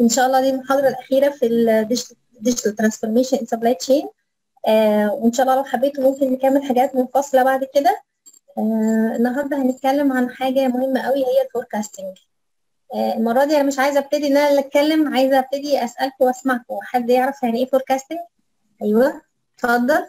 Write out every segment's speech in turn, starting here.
ان شاء الله دي المحاضره الاخيره في الديجيتال ترانسفورميشن ان سبلاي تشين وان شاء الله لو حبيتوا ممكن نكمل حاجات منفصله بعد كده آه النهارده هنتكلم عن حاجه مهمه قوي هي الفوركاستنج آه المره دي انا مش عايزه ابتدي ان انا اللي اتكلم عايزه ابتدي اسالكم واسمعكم حد يعرف يعني ايه فوركاستنج ايوه اتفضل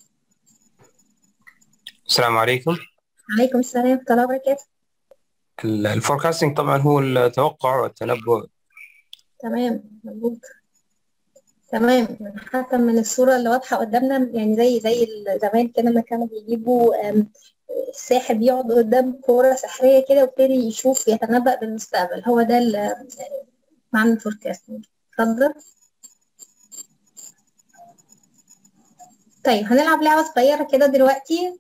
السلام عليكم عليكم السلام ورحمه الله وبركاته الفوركاستنج طبعا هو التوقع والتنبؤ تمام مظبوط تمام حتى من الصورة اللي واضحة قدامنا يعني زي زي زمان كده لما كانوا بيجيبوا الساحر بيقعد قدام كورة سحرية كده ويبتدي يشوف يتنبأ بالمستقبل هو ده معنى الفوركاستنج اتفضل طيب هنلعب لعبة صغيرة كده دلوقتي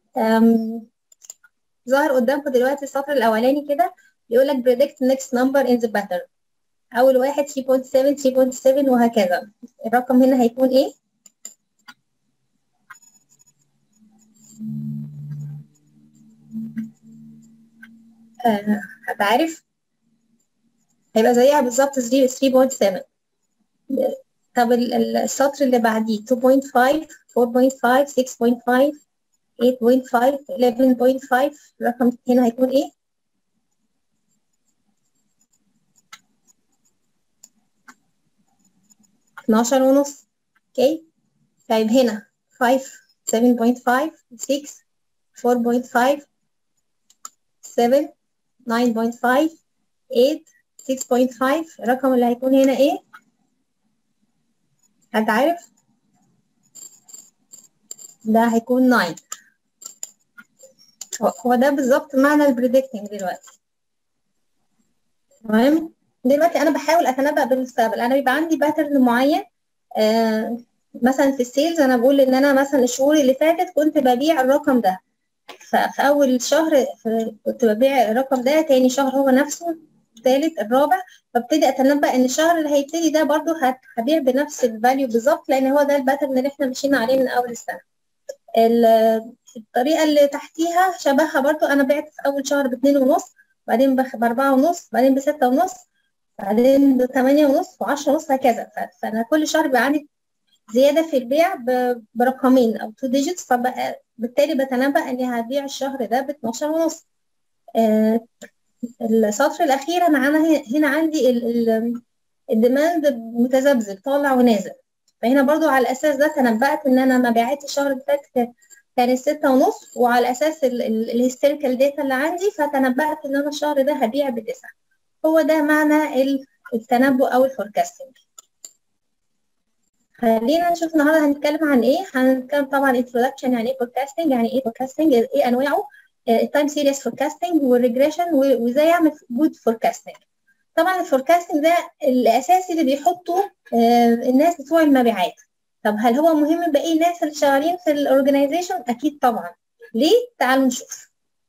ظهر قدامكم دلوقتي السطر الأولاني كده يقول لك predict next number in the pattern أول واحد 3.7 3.7 وهكذا الرقم هنا هيكون إيه؟ آه هتعرف هيبقى زيها بالظبط 3.7 طب السطر اللي بعديه 2.5 4.5 6.5 6.5 8.5 11.5 الرقم هنا هيكون ايه؟ اتناشر ونص اوكي طيب هنا 5 7.5 6 4.5 7 9.5 8 6.5 الرقم اللي هيكون هنا ايه؟ حد عارف؟ ده هيكون 9 هو ده بالظبط معنى البريدكتنج دلوقتي تمام دلوقتي انا بحاول اتنبأ بالمستقبل انا بيبقى عندي باترن معين آه مثلا في السيلز انا بقول ان انا مثلا الشهور اللي فاتت كنت ببيع الرقم ده ففي اول شهر كنت ببيع الرقم ده تاني شهر هو نفسه الثالث الرابع ببتدي اتنبأ ان الشهر اللي هيبتدي ده برضو هبيع بنفس الفاليو بالظبط لان هو ده الباترن اللي احنا مشينا عليه من اول السنه الطريقة اللي تحتيها شبهها برضو أنا بعت في أول شهر باتنين ونص بعدين بأربعة ونص بعدين بستة ونص بعدين بثمانية ونص وعشرة ونص هكذا فأنا كل شهر بقى عندي زيادة في البيع برقمين أو تو ديجيتس فبالتالي بتنبأ إني هبيع الشهر ده باتناشر ونص آه السطر الأخير أنا هنا عندي الديماند متذبذب طالع ونازل فهنا برضو على الأساس ده تنبأت إن أنا مبيعات الشهر اللي فات كانت ستة ونص وعلى أساس الهيستوريكال داتا اللي عندي فتنبأت إن أنا الشهر ده هبيع بتسعة هو ده معنى التنبؤ أو الفوركاستنج خلينا نشوف النهارده هنتكلم عن ايه هنتكلم طبعا انترودكشن يعني ايه فوركاستنج يعني ايه فوركاستنج ايه انواعه التايم سيريس فوركاستنج والريجريشن وازاي اعمل جود فوركاستنج طبعا الفوركاستنج ده الاساسي اللي بيحطه الناس بتوع المبيعات طب هل هو مهم باقي الناس اللي شغالين في الاورجنايزيشن اكيد طبعا ليه تعالوا نشوف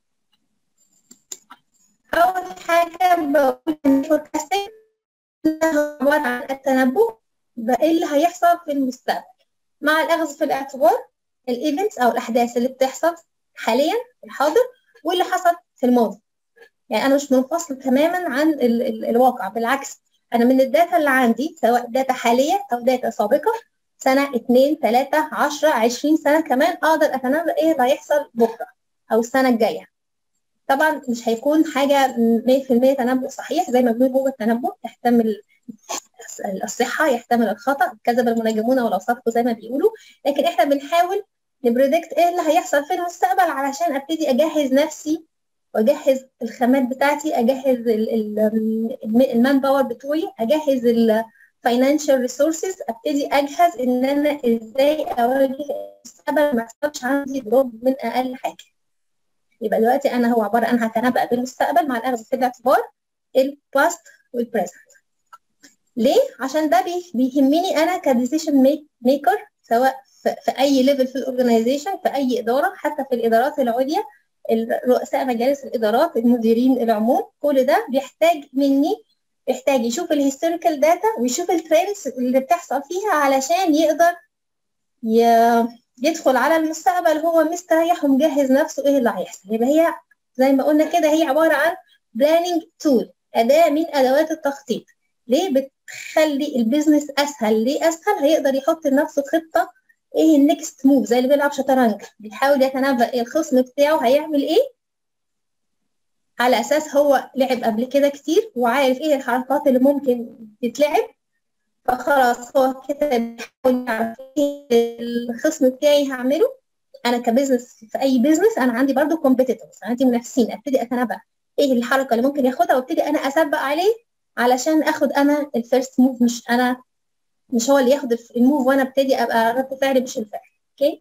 اول حاجه بقول ان الفوركاستنج هو عباره عن التنبؤ بايه اللي هيحصل في المستقبل مع الاخذ في الاعتبار الايفنتس او الاحداث اللي بتحصل حاليا في الحاضر واللي حصل في الماضي يعني انا مش منفصل تماما عن ال ال الواقع بالعكس انا من الداتا اللي عندي سواء داتا حاليه او داتا سابقه سنه 2 3 10 20 سنه كمان اقدر اتنبأ ايه اللي هيحصل بكره او السنه الجايه طبعا مش هيكون حاجه 100% تنبؤ صحيح زي ما بنقول جوه التنبؤ يحتمل الصحه يحتمل الخطا كذب المنجمون ولو صدقوا زي ما بيقولوا لكن احنا بنحاول نبريدكت ايه اللي هيحصل في المستقبل علشان ابتدي اجهز نفسي واجهز الخامات بتاعتي اجهز المان باور بتوعي اجهز الفاينانشال ريسورسز ابتدي اجهز ان انا ازاي اواجه المستقبل ما يحصلش عندي دروب من اقل حاجه يبقى دلوقتي انا هو عباره عن هتنبأ بالمستقبل مع الاخذ في الاعتبار الباست والبريزنت ليه عشان ده بيهمني انا كديسيشن ميكر سواء في اي ليفل في الاورجنايزيشن في اي اداره حتى في الادارات العليا رؤساء مجالس الادارات المديرين العموم كل ده بيحتاج مني يحتاج يشوف الهيستوريكال داتا ويشوف الترندز اللي بتحصل فيها علشان يقدر يدخل على المستقبل هو مستريح ومجهز نفسه ايه اللي هيحصل يبقى هي زي ما قلنا كده هي عباره عن بلاننج تول اداه من ادوات التخطيط ليه تخلي البيزنس اسهل ليه اسهل هيقدر يحط لنفسه خطه ايه النكست موف زي اللي بيلعب شطرنج بيحاول يتنبأ الخصم بتاعه هيعمل ايه على اساس هو لعب قبل كده كتير وعارف ايه الحركات اللي ممكن تتلعب فخلاص هو كده بيحاول يعرف ايه الخصم بتاعي هعمله انا كبزنس في اي بزنس انا عندي برضو كومبيتيتورز عندي منافسين ابتدي اتنبأ ايه الحركه اللي ممكن ياخدها وابتدي انا اسبق عليه علشان اخد انا الفيرست موف مش انا مش هو اللي ياخد الموف وانا ابتدي ابقى رد فعلي مش الفعل اوكي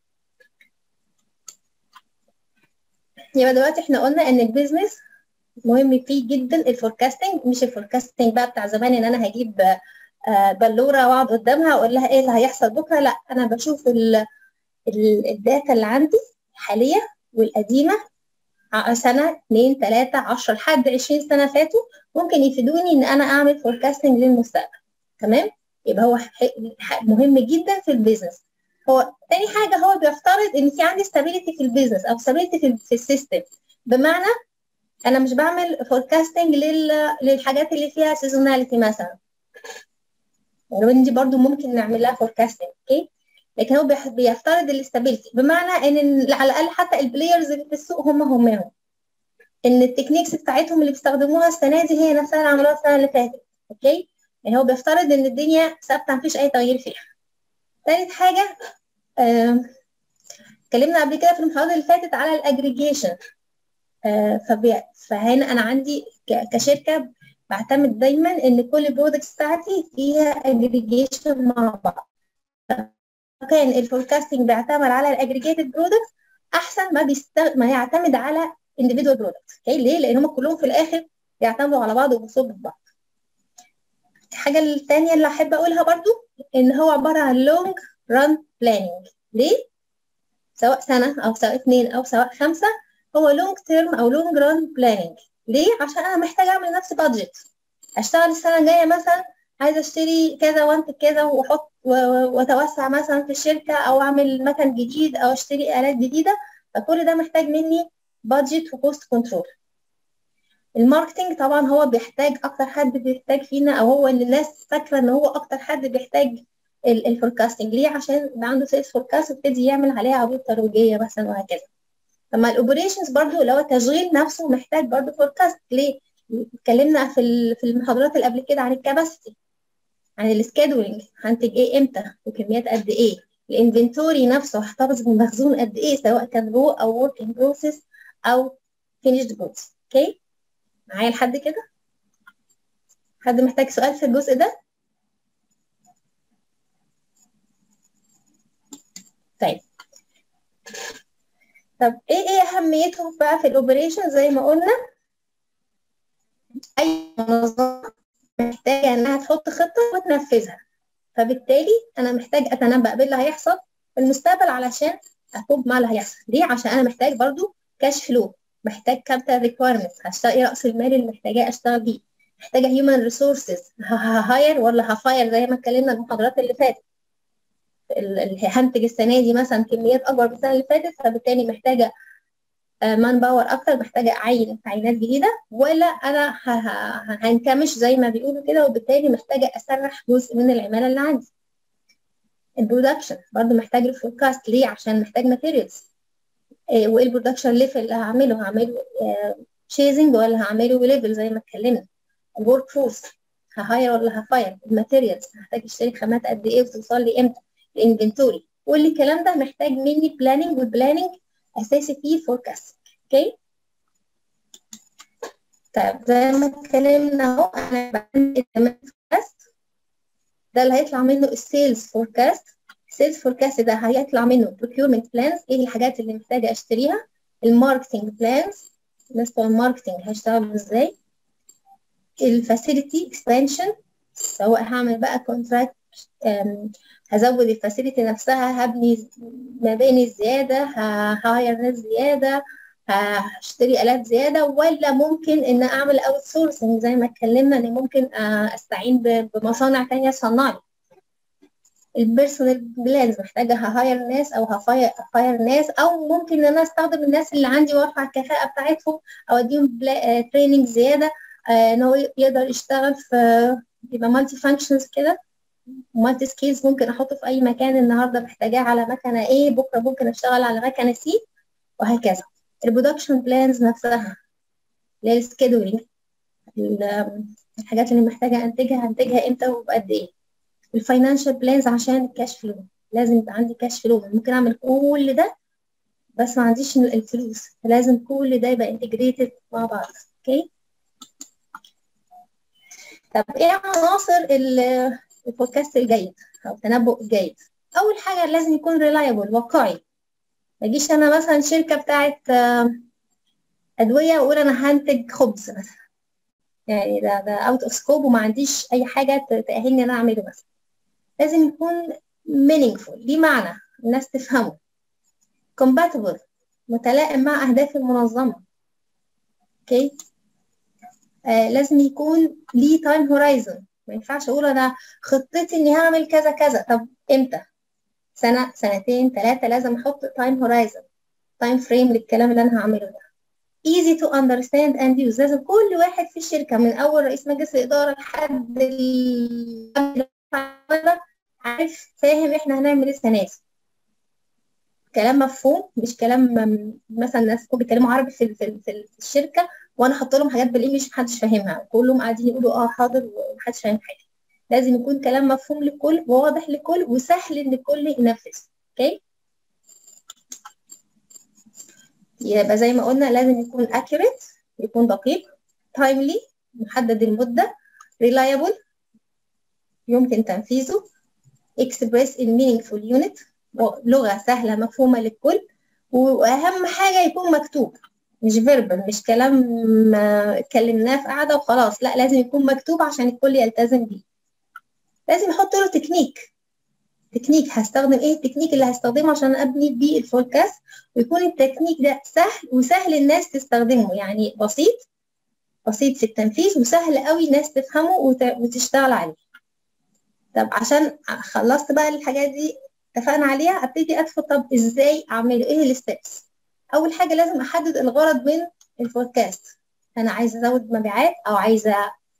يبقى دلوقتي احنا قلنا ان البيزنس مهم فيه جدا الفوركاستنج مش الفوركاستنج بقى بتاع زمان ان انا هجيب بلوره واقعد قدامها واقول لها ايه اللي هيحصل بكره لا انا بشوف الداتا اللي عندي الحاليه والقديمه سنه اتنين تلاته عشرة لحد عشرين سنه فاتوا ممكن يفيدوني ان انا اعمل فوركاستنج للمستقبل تمام يبقى هو مهم جدا في البيزنس هو تاني حاجه هو بيفترض ان في عندي stability في البيزنس او stability في, في السيستم بمعنى انا مش بعمل فوركاستنج لل... للحاجات اللي فيها سيزوناليتي مثلا يعني دي برضو ممكن نعمل لها فوركاستنج اوكي لكن هو بيفترض الاستابيليتي بمعنى ان على الاقل حتى البلايرز اللي في السوق هم هم ان التكنيكس بتاعتهم اللي بيستخدموها السنه دي هي نفسها اللي عملوها السنه اللي فاتت اوكي يعني هو بيفترض ان الدنيا ثابته مفيش اي تغيير فيها تالت حاجه اتكلمنا آه قبل كده في المحاضره اللي فاتت على الاجريجيشن آه فهنا انا عندي كشركه بعتمد دايما ان كل البرودكتس بتاعتي فيها اجريجيشن مع بعض كان الفوركاستنج بيعتمد على الاجريجيتد برودكتس احسن ما بيستغ... ما يعتمد على individual برودكتس اوكي ليه لان هم كلهم في الاخر بيعتمدوا على بعض وبيصبوا في بعض الحاجه الثانيه اللي احب اقولها برضو ان هو عباره عن لونج ران بلاننج ليه سواء سنه او سواء اثنين او سواء خمسه هو لونج تيرم او لونج ران بلاننج ليه عشان انا محتاجه اعمل لنفسي بادجت اشتغل السنه الجايه مثلا عايزه اشتري كذا وانتج كذا واحط واتوسع مثلا في الشركه او اعمل مكان جديد او اشتري الات جديده فكل ده محتاج مني بادجت وكوست كنترول الماركتنج طبعا هو بيحتاج اكتر حد بيحتاج فينا او هو اللي الناس فاكره ان هو اكتر حد بيحتاج الفوركاستنج ليه عشان يبقى عنده سيلز فوركاست ويبتدي يعمل عليها عروض ترويجيه مثلا وهكذا اما الاوبريشنز برضو اللي هو التشغيل نفسه محتاج برضو فوركاست ليه اتكلمنا في في المحاضرات اللي قبل كده عن الكباسيتي عن السكيدولينج هنتج ايه امتى وكميات قد ايه الانفنتوري نفسه هحتفظ بالمخزون قد ايه سواء كان رو او ورك ان بروسيس او finished goods اوكي معايا لحد كده حد محتاج سؤال في الجزء ده طيب طب ايه ايه اهميتهم بقى في الاوبريشن زي ما قلنا اي منظمه محتاجه انها تحط خطه وتنفذها فبالتالي انا محتاج اتنبأ باللي هيحصل في المستقبل علشان اكوب مع اللي هيحصل ليه عشان انا محتاج برضو كاش فلو محتاج كابيتال ريكويرمنت هشتغل ايه راس المال اللي محتاجاه اشتغل بيه محتاجه هيومن ريسورسز ههاير ولا هفاير زي ما اتكلمنا المحاضرات اللي فاتت اللي هنتج السنه دي مثلا كميات اكبر من السنه اللي فاتت فبالتالي محتاجه مان باور اكتر محتاجه اعين تعيينات جديده ولا انا هنكمش زي ما بيقولوا كده وبالتالي محتاجه اسرح جزء من العماله اللي عندي البرودكشن برضه محتاج الفوركاست ليه عشان محتاج ماتيريالز وايه البرودكشن ليفل اللي هعمله هعمله شيزنج ولا هعمله ليفل زي ما اتكلمنا الورك فورس ههاير ولا هفاير الماتيريالز هحتاج اشتري خامات قد ايه وتوصل لي امتى الانفنتوري كل الكلام ده محتاج مني بلاننج والبلاننج اساسي فيه فوركاست اوكي طيب زي ما اتكلمنا اهو انا بعمل فوركاست ده اللي هيطلع منه السيلز فوركاست السيلز فوركاست ده هيطلع منه procurement بلانز ايه الحاجات اللي محتاجه اشتريها الماركتنج بلانز الناس بتوع الماركتنج هيشتغلوا ازاي الفاسيلتي اكسبانشن سواء هعمل بقى كونتراكت هزود الفاسيلتي نفسها هبني مباني زياده ههاير ناس زياده هشتري الات زياده ولا ممكن ان اعمل اوت سورسنج زي ما اتكلمنا ان ممكن استعين بمصانع تانية تصنع لي البيرسونال بلانز محتاجه ههاير ناس او هفاير ناس او ممكن ان انا استخدم الناس اللي عندي وارفع الكفاءه بتاعتهم او اديهم تريننج زياده ان هو يقدر يشتغل في يبقى مالتي فانكشنز كده مالتي سكيلز ممكن احطه في اي مكان النهارده محتاجاه على مكنه A بكره ممكن اشتغل على مكنه C وهكذا البرودكشن بلانز نفسها اللي هي السكيدولينج الحاجات اللي محتاجه انتجها انتجها امتى وبقد ايه الفاينانشال بلانز عشان الكاش فلو لازم يبقى عندي كاش فلو ممكن اعمل كل ده بس ما عنديش الفلوس فلازم كل ده يبقى انتجريتد مع بعض اوكي طب ايه عناصر الفوركاست الجيد او التنبؤ الجيد اول حاجه لازم يكون ريلايبل واقعي ما اجيش انا مثلا شركه بتاعت ادويه واقول انا هنتج خبز مثلا يعني ده ده اوت اوف سكوب وما عنديش اي حاجه تاهلني ان انا اعمله مثلا لازم يكون meaningful ليه معنى الناس تفهمه compatible متلائم مع اهداف المنظمه اوكي آه لازم يكون ليه تايم هورايزون ما ينفعش اقول انا خطتي اني هعمل كذا كذا طب امتى سنه سنتين ثلاثه لازم احط تايم هورايزون تايم فريم للكلام اللي انا هعمله ده easy to understand and use لازم كل واحد في الشركه من اول رئيس مجلس الاداره لحد عارف فاهم احنا هنعمل ايه السنه دي كلام مفهوم مش كلام مثلا ناس بيتكلموا عربي في, في, في الشركه وانا حاطه لهم حاجات بالانجلش محدش فاهمها كلهم قاعدين يقولوا اه حاضر ومحدش فاهم حاجه لازم يكون كلام مفهوم للكل وواضح للكل وسهل ان الكل ينفذ اوكي يبقى زي ما قلنا لازم يكون accurate يكون دقيق timely محدد المدة reliable يمكن تنفيذه express in meaningful unit لغة سهلة مفهومة للكل وأهم حاجة يكون مكتوب مش فيربال مش كلام اتكلمناه في قعدة وخلاص لا لازم يكون مكتوب عشان الكل يلتزم بيه لازم يحط له تكنيك تكنيك هستخدم ايه التكنيك اللي هستخدمه عشان ابني بيه الفوركاست ويكون التكنيك ده سهل وسهل الناس تستخدمه يعني بسيط بسيط في التنفيذ وسهل قوي الناس تفهمه وتشتغل عليه طب عشان خلصت بقى الحاجات دي اتفقنا عليها ابتدي ادخل طب ازاي اعمله ايه الستبس اول حاجه لازم احدد الغرض من الفوركاست انا عايزه ازود مبيعات او عايزه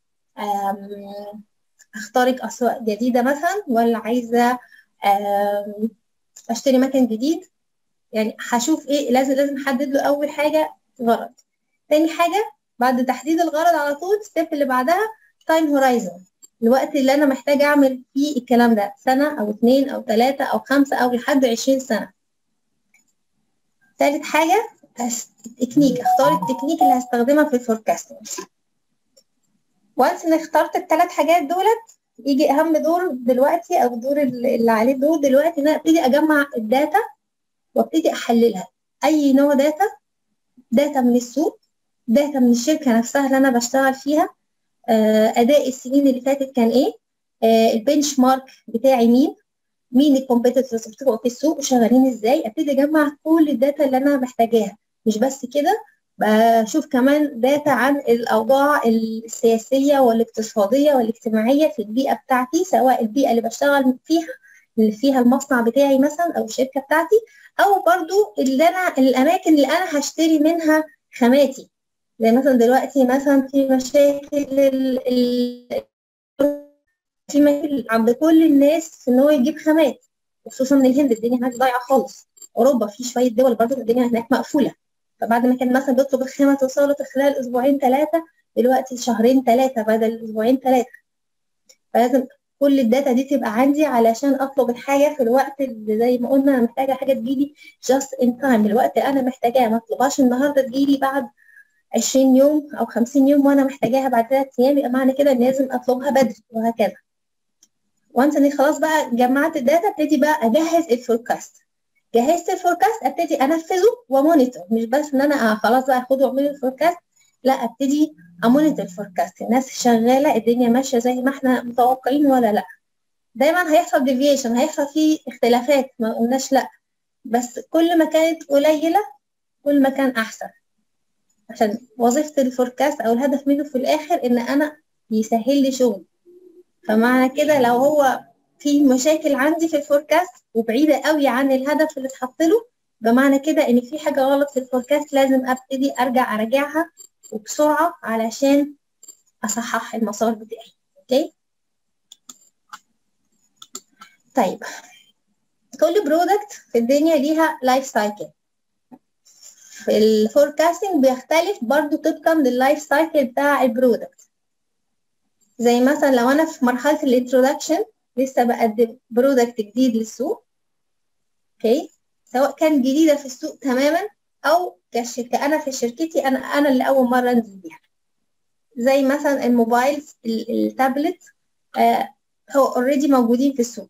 اخترق اسواق جديده مثلا ولا عايزه اشتري مكان جديد يعني هشوف ايه لازم لازم احدد له اول حاجه غرض تاني حاجه بعد تحديد الغرض على طول الستيب اللي بعدها تايم هورايزون الوقت اللي انا محتاجه اعمل فيه الكلام ده سنه او اتنين او تلاته او خمسه او لحد عشرين سنه تالت حاجه التكنيك اختار التكنيك اللي هستخدمها في الفوركاستنج وانس اني اخترت الثلاث حاجات دولت يجي اهم دور دلوقتي او الدور اللي عليه دور دلوقتي ان انا ابتدي اجمع الداتا وابتدي احللها اي نوع داتا داتا من السوق داتا من الشركه نفسها اللي انا بشتغل فيها اداء السنين اللي فاتت كان ايه البنش مارك بتاعي مين مين الكومبيتيتورز بتوعه في السوق وشغالين ازاي ابتدي اجمع كل الداتا اللي انا محتاجاها مش بس كده بشوف كمان داتا عن الأوضاع السياسية والاقتصادية والاجتماعية في البيئة بتاعتي سواء البيئة اللي بشتغل فيها اللي فيها المصنع بتاعي مثلا أو الشركة بتاعتي أو برضو اللي أنا الأماكن اللي أنا هشتري منها خاماتي زي مثلا دلوقتي مثلا في مشاكل ال... في مشاكل عند كل الناس في إن هو يجيب خامات خصوصا من الهند الدنيا هناك ضايعة خالص أوروبا في شوية دول برضو الدنيا هناك مقفولة فبعد ما كان مثلا بيطلب الخامة توصله في خلال أسبوعين ثلاثة دلوقتي شهرين ثلاثة بدل أسبوعين ثلاثة فلازم كل الداتا دي تبقى عندي علشان أطلب الحاجة في الوقت اللي زي ما قلنا أنا محتاجة حاجة تجيلي just in time الوقت اللي أنا محتاجاه ما أطلبهاش النهاردة تجيلي بعد 20 يوم أو 50 يوم وأنا محتاجاها بعد ثلاث أيام يبقى معنى كده إن لازم أطلبها بدري وهكذا وانس اني خلاص بقى جمعت الداتا ابتدي بقى اجهز الفوركاست جهزت الفوركاست ابتدي انفذه ومونيتور مش بس ان انا خلاص بقى اخده واعمل الفوركاست لا ابتدي امونيتور الفوركاست الناس شغاله الدنيا ماشيه زي ما احنا متوقعين ولا لا دايما هيحصل ديفيشن هيحصل فيه اختلافات ما قلناش لا بس كل ما كانت قليله كل ما كان احسن عشان وظيفه الفوركاست او الهدف منه في الاخر ان انا يسهل لي شغل فمعنى كده لو هو في مشاكل عندي في الفوركاست وبعيده قوي عن الهدف اللي اتحط له بمعنى كده ان في حاجه غلط في الفوركاست لازم ابتدي ارجع اراجعها وبسرعه علشان اصحح المسار بتاعي اوكي طيب كل برودكت في الدنيا ليها لايف سايكل في الفوركاستنج بيختلف برضو طبقا لللايف سايكل بتاع البرودكت زي مثلا لو انا في مرحله الانترودكشن لسه بقدم برودكت جديد للسوق اوكي سواء كان جديده في السوق تماما او كشركه انا في شركتي انا انا اللي اول مره انزل بيها زي مثلا الموبايلز التابلت آه هو اوريدي موجودين في السوق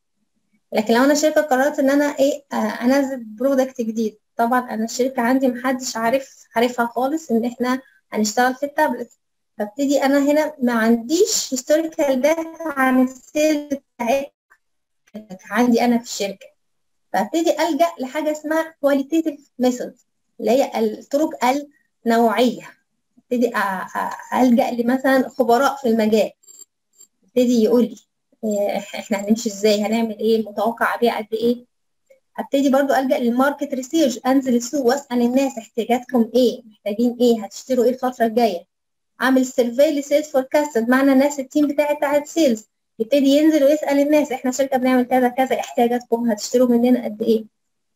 لكن لو انا شركه قررت ان انا ايه آه انزل برودكت جديد طبعا انا الشركه عندي محدش عارف عارفها خالص ان احنا هنشتغل في التابلت فابتدي انا هنا ما عنديش هيستوريكال داتا عن السيل بتاعتي عندي انا في الشركه فابتدي الجا لحاجه اسمها كواليتيتيف ميثود اللي هي الطرق النوعيه ابتدي الجا لمثلا خبراء في المجال ابتدي يقول لي احنا هنمشي ازاي هنعمل ايه المتوقع بيه قد ايه ابتدي برضو الجا للماركت ريسيرش انزل السوق واسال الناس احتياجاتكم ايه محتاجين ايه هتشتروا ايه الفتره الجايه عامل سيرفي لسيلز فوركاست بمعنى الناس التيم بتاعي بتاع السيلز يبتدي ينزل ويسال الناس احنا شركه بنعمل كذا كذا احتياجاتكم هتشتروا مننا قد ايه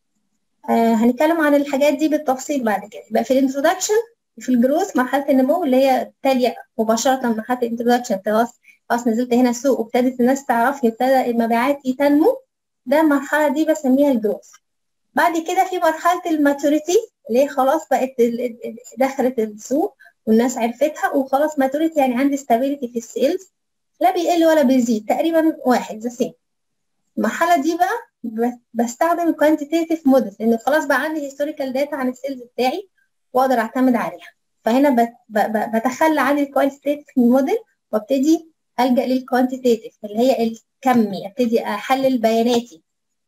آه هنتكلم عن الحاجات دي بالتفصيل بعد كده يبقى في الانترودكشن في الجروث مرحله النمو اللي هي تاليه مباشره مرحله الانترودكشن خلاص خلاص نزلت هنا السوق وابتدت الناس تعرفني ابتدى المبيعات تنمو ده المرحله دي بسميها الجروث بعد كده في مرحله الماتوريتي اللي هي خلاص بقت دخلت السوق والناس عرفتها وخلاص ماتوريتي يعني عندي ستابيليتي في السيلز لا بيقل ولا بيزيد تقريبا واحد ذا سيم المرحله دي بقى بستخدم كوانتيتيف موديل لان خلاص بقى عندي هيستوريكال داتا عن السيلز بتاعي واقدر اعتمد عليها فهنا بتخلى عن الكواليتيف موديل وابتدي الجا للكوانتيتيف اللي هي الكمي ابتدي احلل بياناتي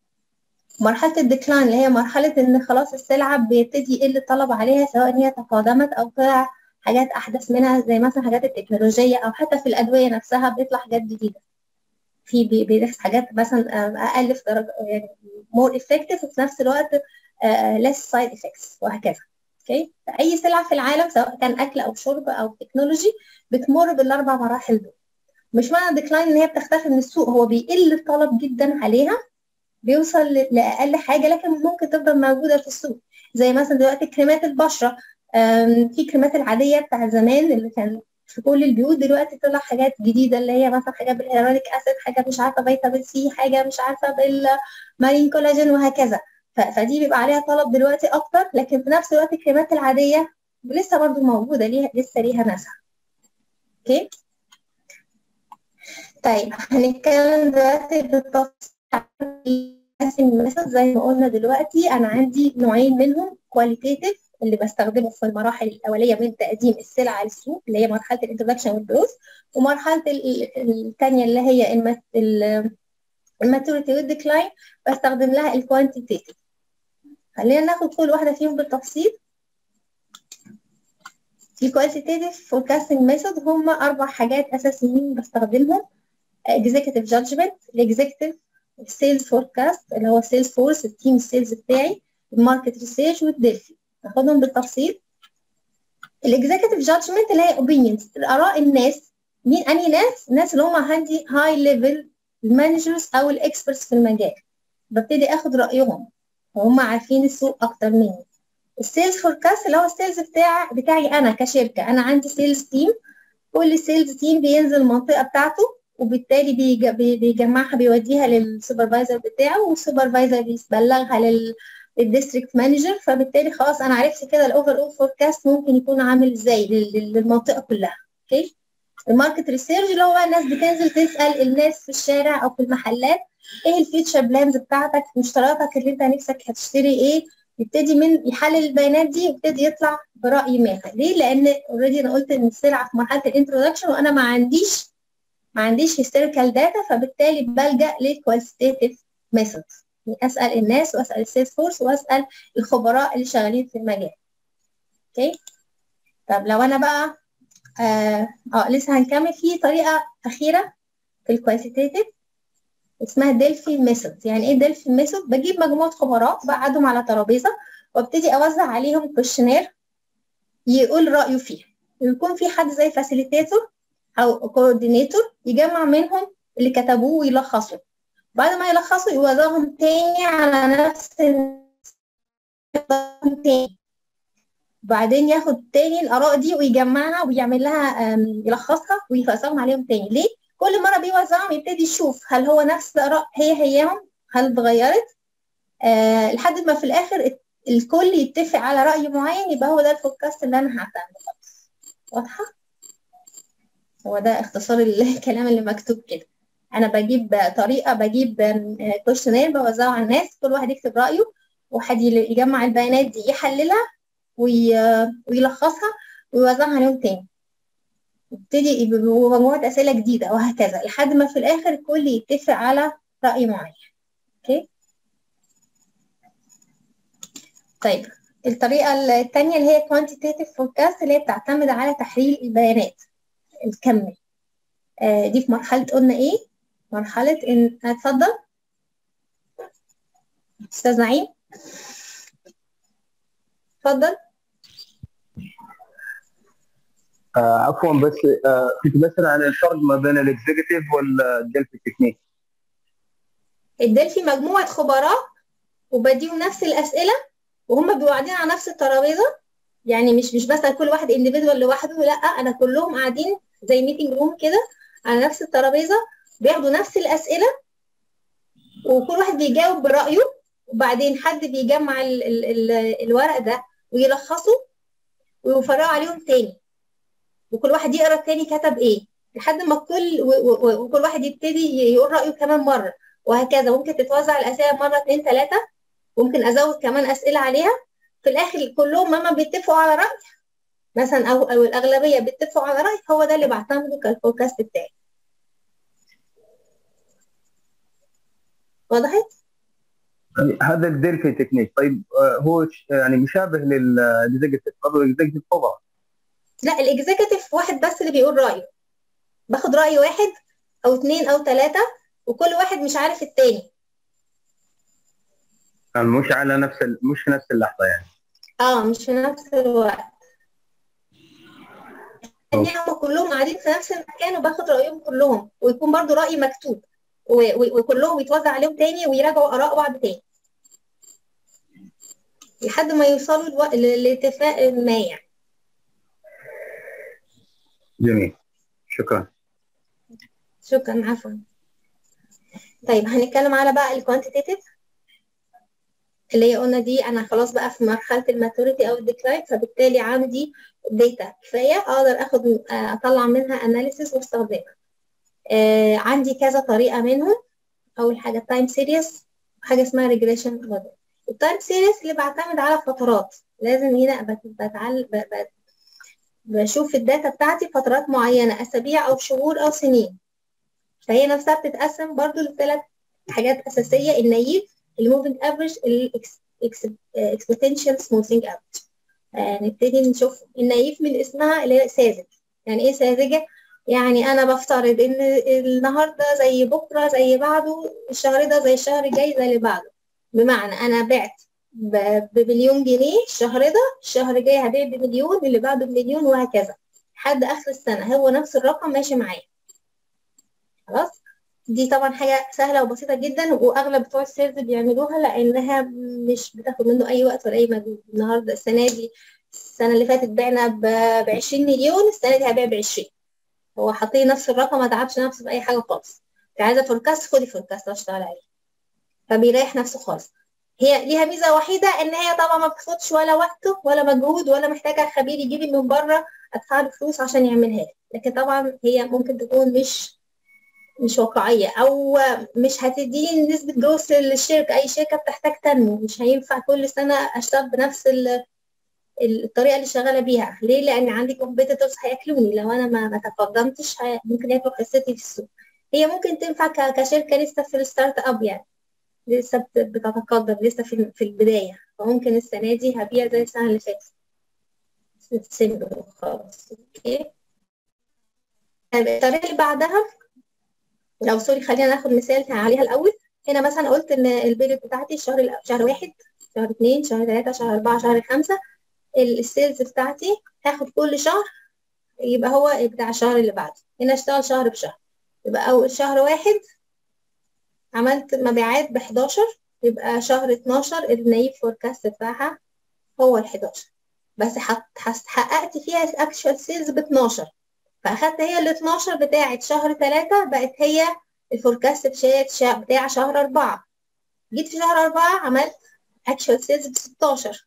مرحله الديكلاين اللي هي مرحله ان خلاص السلعه بيبتدي يقل الطلب عليها سواء هي تقادمت او طلع حاجات احدث منها زي مثلا حاجات التكنولوجيه او حتى في الادويه نفسها بيطلع حاجات جديده في بيدرس حاجات مثلا اقل في درجه يعني مور افكتيف وفي نفس الوقت less سايد افكتس وهكذا اوكي اي سلعه في العالم سواء كان اكل او شرب او تكنولوجي بتمر بالاربع مراحل دول مش معنى ديكلاين ان هي بتختفي من السوق هو بيقل الطلب جدا عليها بيوصل لاقل حاجه لكن ممكن تفضل موجوده في السوق زي مثلا دلوقتي كريمات البشره في كريمات العاديه بتاع زمان اللي كان في كل البيوت دلوقتي طلع حاجات جديده اللي هي مثلا حاجه بالهيرونيك اسيد حاجه مش عارفه فيتامين سي حاجه مش عارفه بالمارين كولاجين وهكذا فدي بيبقى عليها طلب دلوقتي اكتر لكن في نفس الوقت الكريمات العاديه لسه برضو موجوده ليها لسه ليها ناسها اوكي طيب هنتكلم دلوقتي بالتفصيل مثلا زي ما قلنا دلوقتي انا عندي نوعين منهم كواليتيتيف اللي بستخدمه في المراحل الاوليه من تقديم السلعه للسوق اللي هي مرحله الانترودكشن والجروث ومرحله الثانيه اللي هي الماتوريتي والديكلاين بستخدم لها الكوانتيتيف خلينا ناخد كل واحده فيهم بالتفصيل الكواليتيتيف فوركاستنج ميثود هم اربع حاجات اساسيين بستخدمهم executive judgment الاكزيكتيف السيلز فوركاست اللي هو سيلز فورس التيم السيلز بتاعي الماركت ريسيرش والديلفي ناخدهم بالتفصيل الاكزيكتيف جادجمنت اللي هي اوبينيونز اراء الناس مين انهي ناس الناس اللي هم عندي هاي ليفل المانجرز او الاكسبرتس في المجال ببتدي اخد رايهم وهم عارفين السوق اكتر مني السيلز فوركاست اللي هو السيلز بتاع بتاعي انا كشركه انا عندي سيلز تيم كل سيلز تيم بينزل المنطقه بتاعته وبالتالي بيجمعها بيوديها للسوبرفايزر بتاعه والسوبرفايزر بيبلغها لل الديستريكت مانجر فبالتالي خلاص انا عرفت كده الاوفر اول فوركاست ممكن يكون عامل ازاي للمنطقه كلها اوكي الماركت ريسيرش اللي هو الناس بتنزل تسال الناس في الشارع او في المحلات ايه الفيوتشر بلانز بتاعتك مشترياتك اللي انت نفسك هتشتري ايه يبتدي من يحلل البيانات دي ويبتدي يطلع براي ما ليه لان اوريدي انا قلت ان السلعه في مرحله الانترودكشن وانا ما عنديش ما عنديش هيستوريكال داتا فبالتالي بلجا للكواليتيف ميثود اسال الناس واسال السيلز فورس واسال الخبراء اللي شغالين في المجال اوكي طب لو انا بقى اه, آه لسه هنكمل في طريقه اخيره في الكوانتيتيف اسمها ديلفي ميثود يعني ايه ديلفي ميثود بجيب مجموعه خبراء بقعدهم على ترابيزه وابتدي اوزع عليهم كويشنير يقول رايه فيه ويكون في حد زي فاسيليتيتور او كوردينيتور يجمع منهم اللي كتبوه ويلخصوا بعد ما يلخصوا يوزعهم تاني على نفس تاني بعدين ياخد تاني الآراء دي ويجمعها ويعمل لها يلخصها ويقسمهم عليهم تاني ليه؟ كل مرة بيوزعهم يبتدي يشوف هل هو نفس الآراء هي هيهم هل اتغيرت أه لحد ما في الآخر الكل يتفق على رأي معين يبقى هو ده الفودكاست اللي أنا هعتمده خلاص واضحة؟ هو ده اختصار الكلام اللي مكتوب كده أنا بجيب طريقة بجيب كويشنير بوزعه على الناس كل واحد يكتب رأيه وحد يجمع البيانات دي يحللها ويلخصها ويوزعها عليهم تاني يبتدي بمجموعة أسئلة جديدة وهكذا لحد ما في الآخر الكل يتفق على رأي معين أوكي طيب الطريقة التانية اللي هي quantitative forecast اللي هي بتعتمد على تحليل البيانات الكمي آه دي في مرحلة قلنا إيه؟ مرحلة إن اتفضل أستاذ نعيم اتفضل آه عفوا بس آه كنت بسأل عن الفرق ما بين الاكزيكتيف والدلفي تكنيك الدلفي مجموعة خبراء وبديهم نفس الأسئلة وهم بيبقوا قاعدين على نفس الترابيزة يعني مش مش بسأل كل واحد انديفيدوال لوحده لا أنا كلهم قاعدين زي ميتنج روم كده على نفس الترابيزة بياخدوا نفس الأسئلة وكل واحد بيجاوب برأيه وبعدين حد بيجمع ال ال ال الورق ده ويلخصه ويفرقوا عليهم تاني وكل واحد يقرا التاني كتب ايه لحد ما كل وكل واحد يبتدي يقول رايه كمان مره وهكذا ممكن تتوزع الاسئله مره اتنين تلاته ممكن ازود كمان اسئله عليها في الاخر كلهم لما بيتفقوا على راي مثلا او او الاغلبيه بيتفقوا على راي هو ده اللي بعتمده كالفوركاست بتاعي وضحت؟ هذا الدلفي تكنيك طيب هو يعني مشابه للاكزيكتيف برضه الاكزيكتيف فضل لا الاكزيكتيف واحد بس اللي بيقول رايه باخد راي واحد او اتنين او تلاته وكل واحد مش عارف التاني يعني مش على نفس ال... مش في نفس اللحظه يعني اه مش في نفس الوقت ان هم كلهم قاعدين في نفس المكان وباخد رايهم كلهم ويكون برضو راي مكتوب وكلهم يتوزع عليهم تاني ويراجعوا اراء بعض تاني لحد ما يوصلوا الو... لاتفاق ما يعني جميل شكرا شكرا عفوا طيب هنتكلم على بقى الكوانتيتيف اللي هي قلنا دي انا خلاص بقى في مرحله الماتوريتي او الديكلاين فبالتالي عندي داتا كفايه اقدر اخد اطلع منها اناليسيس واستخدمها آه عندي كذا طريقه منهم اول حاجه تايم سيريس حاجه اسمها ريجريشن موديل التايم سيريس اللي بعتمد على فترات لازم هنا بتعل بشوف الداتا بتاعتي فترات معينه اسابيع او شهور او سنين فهي نفسها بتتقسم برضو لثلاث حاجات اساسيه النايف الموفينج افريج الاكسبوتنشال سموثينج افريج نبتدي نشوف النايف من اسمها اللي هي ساذج يعني ايه ساذجه يعني انا بفترض ان النهارده زي بكره زي بعده الشهر ده زي الشهر الجاي زي اللي بعده بمعنى انا بعت بمليون جنيه الشهر ده الشهر الجاي هبيع بمليون اللي بعده بمليون وهكذا لحد اخر السنه هو نفس الرقم ماشي معايا خلاص دي طبعا حاجه سهله وبسيطه جدا واغلب بتوع السيلز بيعملوها لانها مش بتاخد منه اي وقت ولا اي مجهود النهارده السنه دي السنه اللي فاتت بعنا ب 20 مليون السنه دي هبيع ب 20 هو حاطين نفس الرقم ما تعبش نفسه باي حاجه خالص انت عايزه فوركاست خدي فوركاست اشتغل عليه فبيريح نفسه خالص هي ليها ميزه وحيده ان هي طبعا ما بتاخدش ولا وقته ولا مجهود ولا محتاجه خبير يجيب من بره ادفع له فلوس عشان يعملها لي لكن طبعا هي ممكن تكون مش مش واقعيه او مش هتديني نسبه جوز للشركه اي شركه بتحتاج تنمو مش هينفع كل سنه اشتغل بنفس الطريقه اللي شغاله بيها ليه لان عندي كومبيتيتورز هياكلوني لو انا ما ما تقدمتش ممكن ياكلوا حصتي في السوق هي ممكن تنفع كشركه لسه في الستارت اب يعني لسه بتتقدم لسه في في البدايه فممكن السنه دي هبيع زي السنه اللي فاتت سيمبل خلاص اوكي الطريقه اللي بعدها لو سوري خلينا ناخد مثال عليها الاول هنا مثلا قلت ان البيريد بتاعتي الشهر شهر واحد شهر اتنين شهر تلاته شهر اربعه شهر خمسه السيلز بتاعتي هاخد كل شهر يبقى هو بتاع الشهر اللي بعده هنا اشتغل شهر بشهر يبقى اول شهر واحد عملت مبيعات ب 11 يبقى شهر 12 النايف فوركاست بتاعها هو ال 11 بس حققت فيها اكشوال سيلز ب 12 فاخدت هي ال 12 بتاعه شهر 3 بقت هي الفوركاست بتاع شهر 4 جيت في شهر 4 عملت اكشوال سيلز ب 16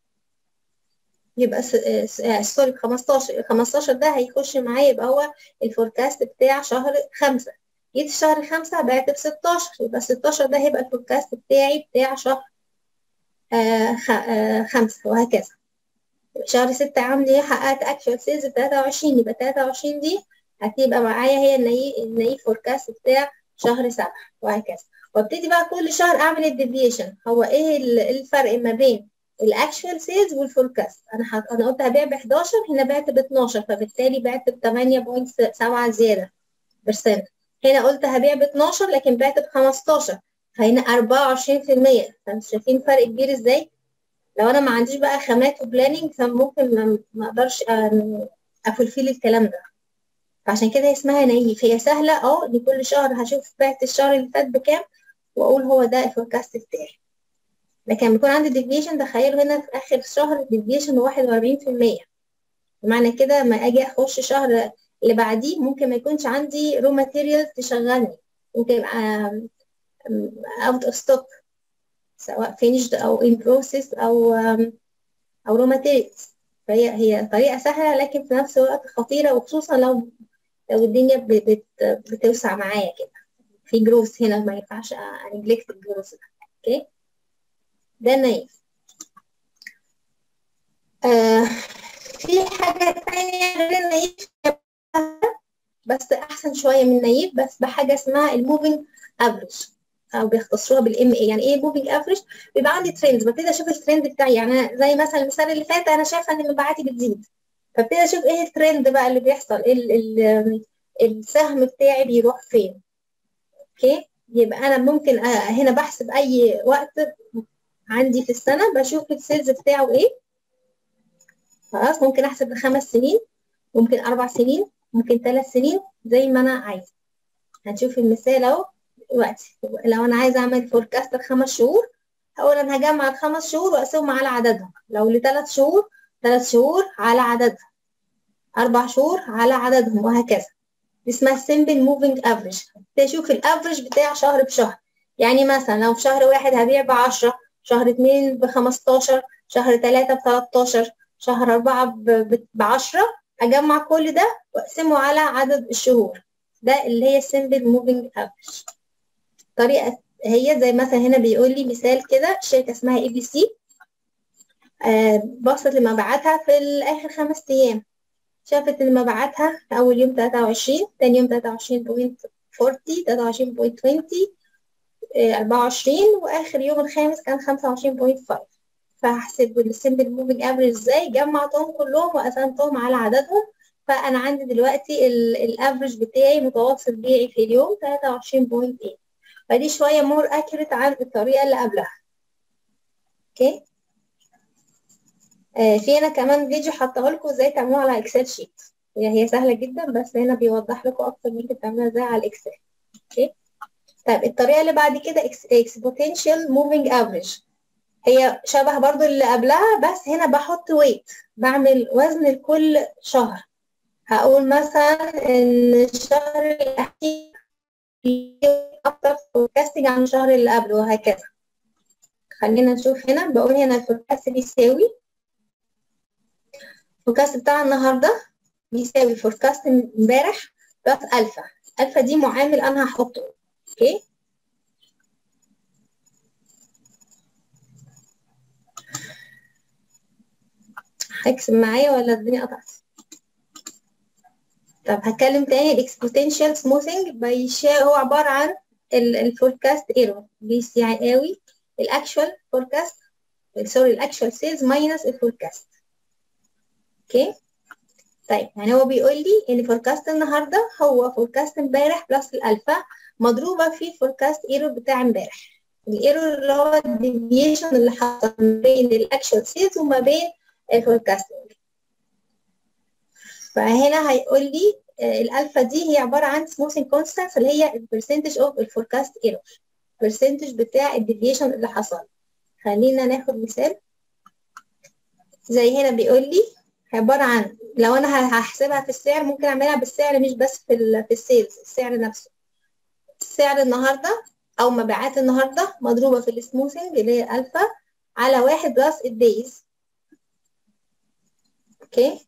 يبقى سوري ب 15 ال 15 ده هيخش معايا يبقى هو الفوركاست بتاع شهر 5 جيت في شهر 5 بعت ب 16 يبقى 16 ده هيبقى الفوركاست بتاعي بتاع شهر آه خ... آه خمسة وهكذا شهر ستة عامل ايه حققت اكشوال سيلز ب 23 يبقى 23 دي هتبقى معايا هي الناي الناي فوركاست بتاع شهر سبعة وهكذا وابتدي بقى كل شهر اعمل الديفيشن هو ايه الفرق ما بين الاكشوال سيلز والفوركاست انا حط... انا قلت هبيع ب 11 هنا بعت ب 12 فبالتالي بعت ب 8.7 زياده برسنت هنا قلت هبيع ب 12 لكن بعت ب 15 فهنا 24% فانتوا شايفين فرق كبير ازاي لو انا ما عنديش بقى خامات وبلاننج فممكن ما اقدرش افولفيل الكلام ده فعشان كده اسمها نايف هي سهله اه ان كل شهر هشوف بعت الشهر اللي فات بكام واقول هو ده الفوركاست بتاعي لكن بيكون عندي ديفيشن تخيلوا هنا في اخر الشهر ديفيشن 41% بمعنى كده ما اجي اخش شهر اللي بعديه ممكن ما يكونش عندي رو ماتيريال تشغلني ممكن يبقى اوت اوف ستوك سواء فينيشد او ان بروسيس او او رو ماتيريالز فهي هي طريقه سهله لكن في نفس الوقت خطيره وخصوصا لو لو الدنيا بت بتوسع معايا كده في جروث هنا ما ينفعش انجلكت الجروث ده اوكي ده نايف آه في حاجة تانية غير النايف بس أحسن شوية من النايف بس بحاجة اسمها الموفينج افريج أو بيختصروها بالام اي يعني ايه موفينج افريج بيبقى عندي ترند ببتدي أشوف الترند بتاعي يعني زي مثلا المثال اللي فات أنا شايفة إن مبيعاتي بتزيد فابتدي أشوف ايه الترند بقى اللي بيحصل ال ال السهم بتاعي بيروح فين اوكي يبقى أنا ممكن هنا بحسب أي وقت عندي في السنة بشوف السيلز بتاعه ايه خلاص ممكن احسب لخمس سنين ممكن اربع سنين ممكن ثلاث سنين زي ما انا عايزة هنشوف المثال اهو دلوقتي لو انا عايزة اعمل فوركاست لخمس شهور هقول انا هجمع الخمس شهور واقسمهم على عددهم لو لثلاث شهور ثلاث شهور على عددهم اربع شهور على عددهم وهكذا دي اسمها سيمبل موفينج افريج تشوف الافريج بتاع شهر بشهر يعني مثلا لو في شهر واحد هبيع بعشرة شهر اتنين بخمستاشر شهر تلاتة بتلاتاشر شهر أربعة بعشرة أجمع كل ده وأقسمه على عدد الشهور ده اللي هي simple moving average طريقة هي زي مثلا هنا بيقول لي مثال كده شركة اسمها اي بي سي بصت لمبيعاتها في آخر خمس أيام شافت إن مبيعاتها أول يوم تلاتة وعشرين تاني يوم تلاتة وعشرين بوينت فورتي تلاتة وعشرين بوينت توينتي أربعة وعشرين وآخر يوم الخامس كان خمسة وعشرين بوينت فايف فهحسب السمبل موفينج افريج ازاي جمعتهم كلهم وقسمتهم على عددهم فأنا عندي دلوقتي الافريج بتاعي متوسط بيعي في اليوم تلاتة وعشرين بوينت ايه فدي شوية مور أكيوريت عن الطريقة اللي قبلها اوكي آه في هنا كمان فيديو حاطه لكم ازاي تعملوها على اكسل شيت هي هي سهلة جدا بس هنا بيوضح لكم أكتر ممكن تعملوها ازاي على الإكسل اوكي طيب الطريقة اللي بعد كده exponential moving average هي شبه برضو اللي قبلها بس هنا بحط ويت بعمل وزن لكل شهر هقول مثلا ان الشهر الأخير أكتر فوركاستنج عن الشهر اللي قبله وهكذا خلينا نشوف هنا بقول هنا الفوركاست بيساوي الفوركاست بتاع النهاردة بيساوي فوركاست امبارح بلس ألفا ألفا دي معامل أنا هحطه اوكي هكسب معايا ولا الدنيا قطعت طب هتكلم تاني الاكسبوتنشال سموثينج بيشاء هو عبارة عن الفوركاست ايرور بيساوي الاكشوال فوركاست سوري الاكشوال سيلز ماينس الفوركاست اوكي طيب يعني هو بيقول لي ان فوركاست النهارده هو فوركاست امبارح بلس الالفا مضروبه في فوركاست ايرور بتاع امبارح الايرور اللي هو الديفيشن اللي حصل ما بين الاكشوال سيلز وما بين الفوركاستنج فهنا هيقول لي الالفا دي هي عباره عن سموثينج كونستانس اللي هي البرسنتج اوف الفوركاست ايرور percentage بتاع الديفيشن اللي حصل خلينا ناخد مثال زي هنا بيقول لي عبارة عن لو أنا هحسبها في السعر ممكن أعملها بالسعر مش بس في ال في السيلز السعر نفسه سعر النهاردة أو مبيعات النهاردة مضروبة في السموثنج اللي هي ألفا على واحد بلس الدايز أوكي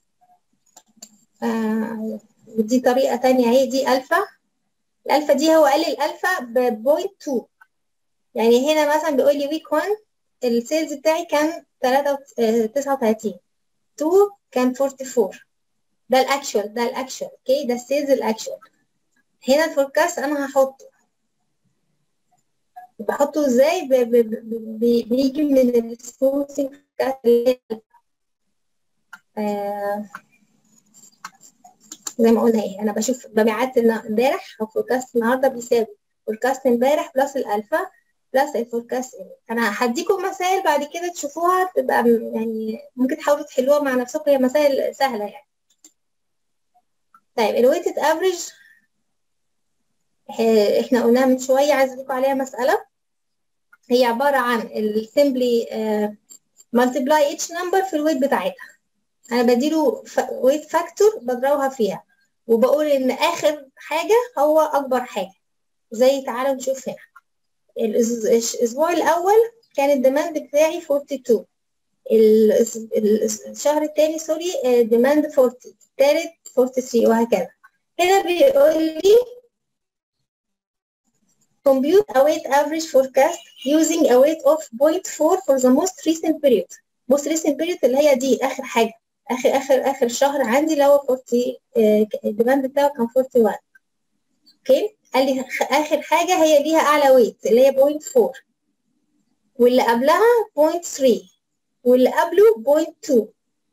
آه دي طريقة تانية هي دي ألفا الألفا دي هو قال لي الألفا بوينت 2 يعني هنا مثلا بيقول لي ويك 1 السيلز بتاعي كان 39 2 كان 44 ده الاكشوال ده الاكشوال اوكي ده السيلز الاكشوال هنا الفوركاست انا هحطه بحطه ازاي ب ب ب بيجي من السموثينج آه زي ما قلنا ايه انا بشوف مبيعات امبارح او فوركاست النهارده بيساوي فوركاست امبارح بلس الالفا بلس الفوركاست انا هديكم مسائل بعد كده تشوفوها تبقى يعني ممكن تحاولوا تحلوها مع نفسكم هي مسائل سهله يعني طيب الويتد افريج احنا قلناها من شويه عايزه اديكم عليها مساله هي عباره عن السمبلي مالتيبلاي اتش نمبر في الويت بتاعتها انا بديله ويت فاكتور بضربها فيها وبقول ان اخر حاجه هو اكبر حاجه زي تعالوا نشوف هنا الاسبوع الاول كان الديماند بتاعي 42 الشهر الثاني سوري ديماند 40 الثالث 43 وهكذا هنا بيقول لي compute a weight average forecast using a weight of 0.4 for the most recent period most recent period اللي هي دي اخر حاجه اخر اخر اخر شهر عندي اللي هو 40 الديماند بتاعه كان 41 اوكي قال لي اخر حاجه هي ليها اعلى ويت اللي هي 0.4 واللي قبلها 0.3 واللي قبله 0.2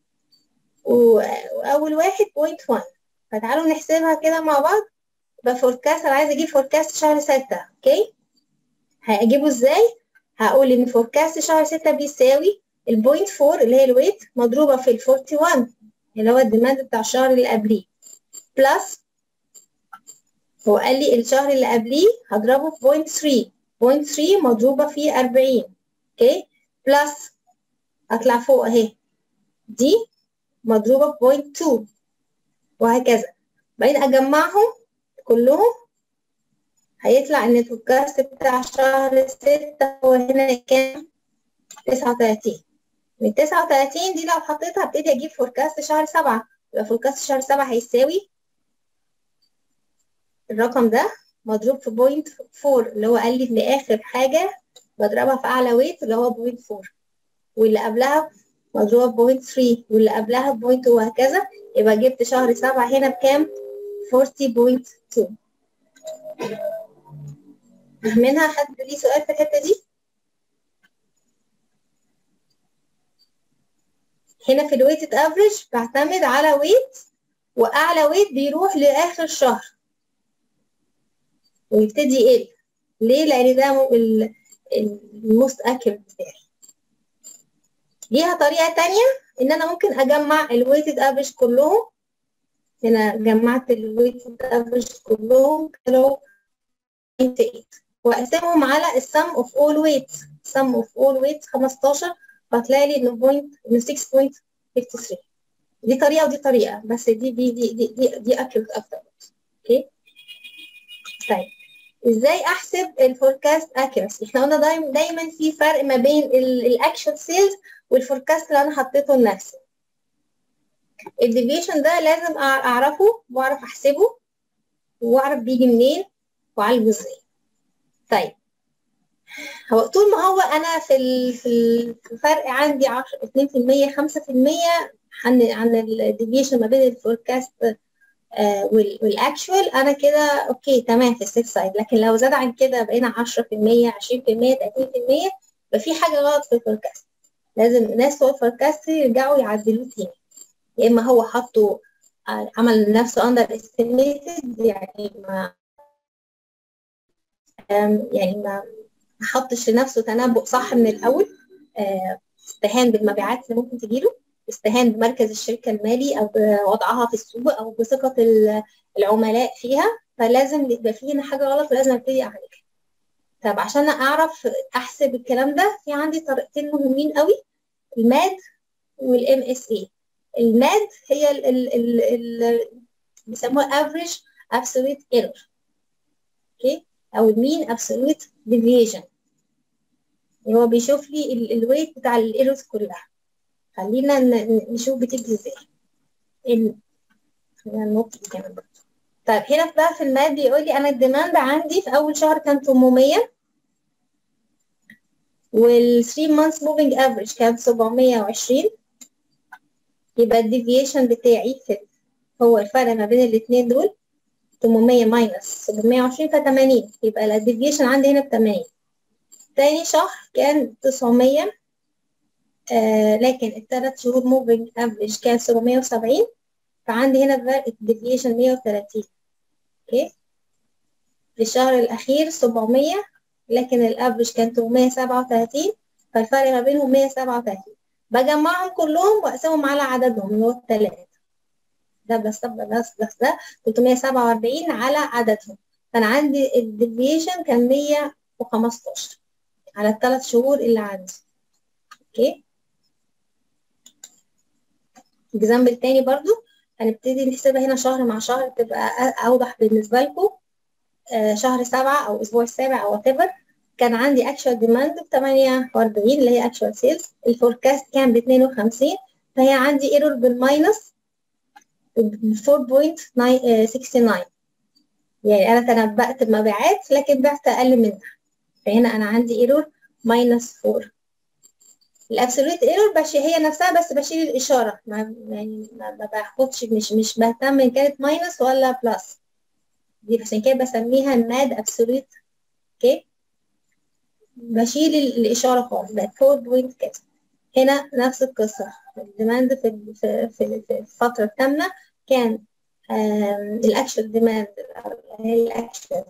واول واحد 0.1 فتعالوا نحسبها كده مع بعض يبقى فوركاست انا عايزه اجيب فوركاست شهر 6 اوكي هجيبه ازاي هقول ان فوركاست شهر 6 بيساوي البوينت 4 اللي هي الويت مضروبه في ال 41 اللي هو الديماند بتاع الشهر اللي قبليه بلس هو قال لي الشهر اللي قبليه هضربه في بوينت 3 بوينت 3 مضروبه في 40 اوكي بلس اطلع فوق اهي دي مضروبه في بوينت 2 وهكذا بعدين اجمعهم كلهم هيطلع ان الفوركاست بتاع شهر 6 هو هنا كام 39 من 39 دي لو حطيتها ابتدي اجيب فوركاست شهر 7 يبقى فوركاست شهر 7 هيساوي الرقم ده مضروب في بوينت 4 اللي هو قال لي ان اخر حاجه بضربها في اعلى ويت اللي هو بوينت 4 واللي قبلها مضروبه في بوينت 3 واللي قبلها بوينت وهكذا يبقى جبت شهر 7 هنا بكام 40.2 فاهمينها حد ليه سؤال في الحته دي هنا في الويتد افريج بعتمد على ويت واعلى ويت بيروح لاخر شهر ويبتدي يقل ليه لان ده الموست اكيوريت بتاعي ليها طريقه تانية ان انا ممكن اجمع الويتد افريج كلهم هنا جمعت الويتد افريج كلهم كانوا 8 واقسمهم على السم اوف اول ويت سم اوف اول ويت 15 فهتلاقي لي انه بوينت انه 6.53 دي طريقه ودي طريقه بس دي دي دي دي دي, دي اكيوريت اكتر اوكي طيب ازاي احسب الفوركاست اكيرسي احنا قلنا دايما دايما في فرق ما بين الاكشن سيلز والفوركاست اللي انا حطيته لنفسي الديفيشن ده لازم اعرفه واعرف احسبه واعرف بيجي منين واعالجه ازاي طيب هو طول ما هو انا في في الفرق عندي 10 2% 5% عن عن الديفيشن ما بين الفوركاست آه والاكشوال انا كده اوكي تمام في السيف سايد لكن لو زاد عن كده بقينا 10% 20% 30% يبقى في حاجه غلط في الفوركاست لازم الناس بتوع الفوركاست يرجعوا يعدلوه تاني يا اما هو حطه عمل لنفسه اندر استيميتد يعني ما يعني ما حطش لنفسه تنبؤ صح من الاول استهان بالمبيعات اللي ممكن تجيله استهان بمركز الشركه المالي او بوضعها في السوق او بثقه العملاء فيها فلازم يبقى في هنا حاجه غلط ولازم ابتدي اعالجها طب عشان اعرف احسب الكلام ده في عندي طريقتين مهمين قوي الماد والام اس اي الماد هي ال ال ال ال بيسموها average absolute error اوكي او المين absolute deviation اللي هو بيشوف لي الويت بتاع الايرورز كلها خلينا نشوف بتيجي ازاي ال... خلينا ننط كمان برضه طيب هنا بقى في الماد بيقول لي انا الديماند عندي في اول شهر كان 800 وال 3 months moving average كان 720 يبقى الديفيشن بتاعي في هو الفرق ما بين الاثنين دول 800 ماينس 720 ف 80 يبقى الديفيشن عندي هنا ب 80 تاني شهر كان 900 آه لكن الثلاث شهور موفينج افريج كان 770 فعندي هنا فرق الديفيشن 130 اوكي في الشهر الاخير 700 لكن الافريج كان 837 فالفرق ما بينهم 137 بجمعهم كلهم واقسمهم على عددهم اللي هو الثلاثة ده بلس ده بلس بلس ده 347 على عددهم كان عندي الديفيشن كان 115 على الثلاث شهور اللي عندي اوكي اكزامبل تاني برضو هنبتدي نحسبها هنا شهر مع شهر تبقى اوضح بالنسبه لكم آه شهر سبعة او اسبوع السابع او whatever كان عندي actual demand ب 48 اللي هي actual sales الفوركاست كان ب 52 فهي عندي ايرور بالماينس 4.69 يعني انا تنبأت بمبيعات لكن بعت اقل منها فهنا انا عندي ايرور ماينس 4 الابسولوت ايرور بش هي نفسها بس بشيل الاشاره ما يعني ما باخدش مش مش بهتم ان كانت ماينس ولا بلس دي عشان كده بسميها الناد ابسولوت اوكي بشيل الاشاره خالص بقت 4 بوينت كده هنا نفس القصه الديماند في في في, في الفتره الثامنه كان الاكشن ديماند الاكشن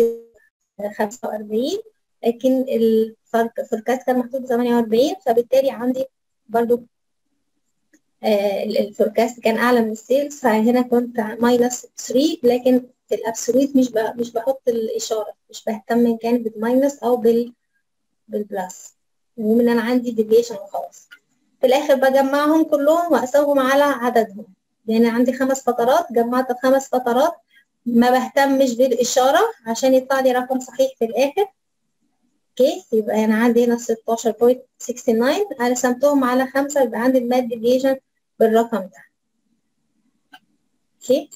45 لكن الفوركاست كان محطوط 48 فبالتالي عندي برضو آه الفوركاست كان اعلى من السيلز فهنا كنت ماينس 3 لكن في الابسوليت مش مش بحط الاشاره مش بهتم ان كان بالماينس او بال بالبلس المهم ان انا عندي ديفيشن وخلاص في الاخر بجمعهم كلهم واقسمهم على عددهم يعني عندي خمس فترات جمعت خمس فترات ما بهتمش بالاشاره عشان يطلع لي رقم صحيح في الاخر اوكي يبقى انا عندي هنا 16.69 انا قسمتهم على خمسة يبقى عندي الماد ديفيجن بالرقم ده اوكي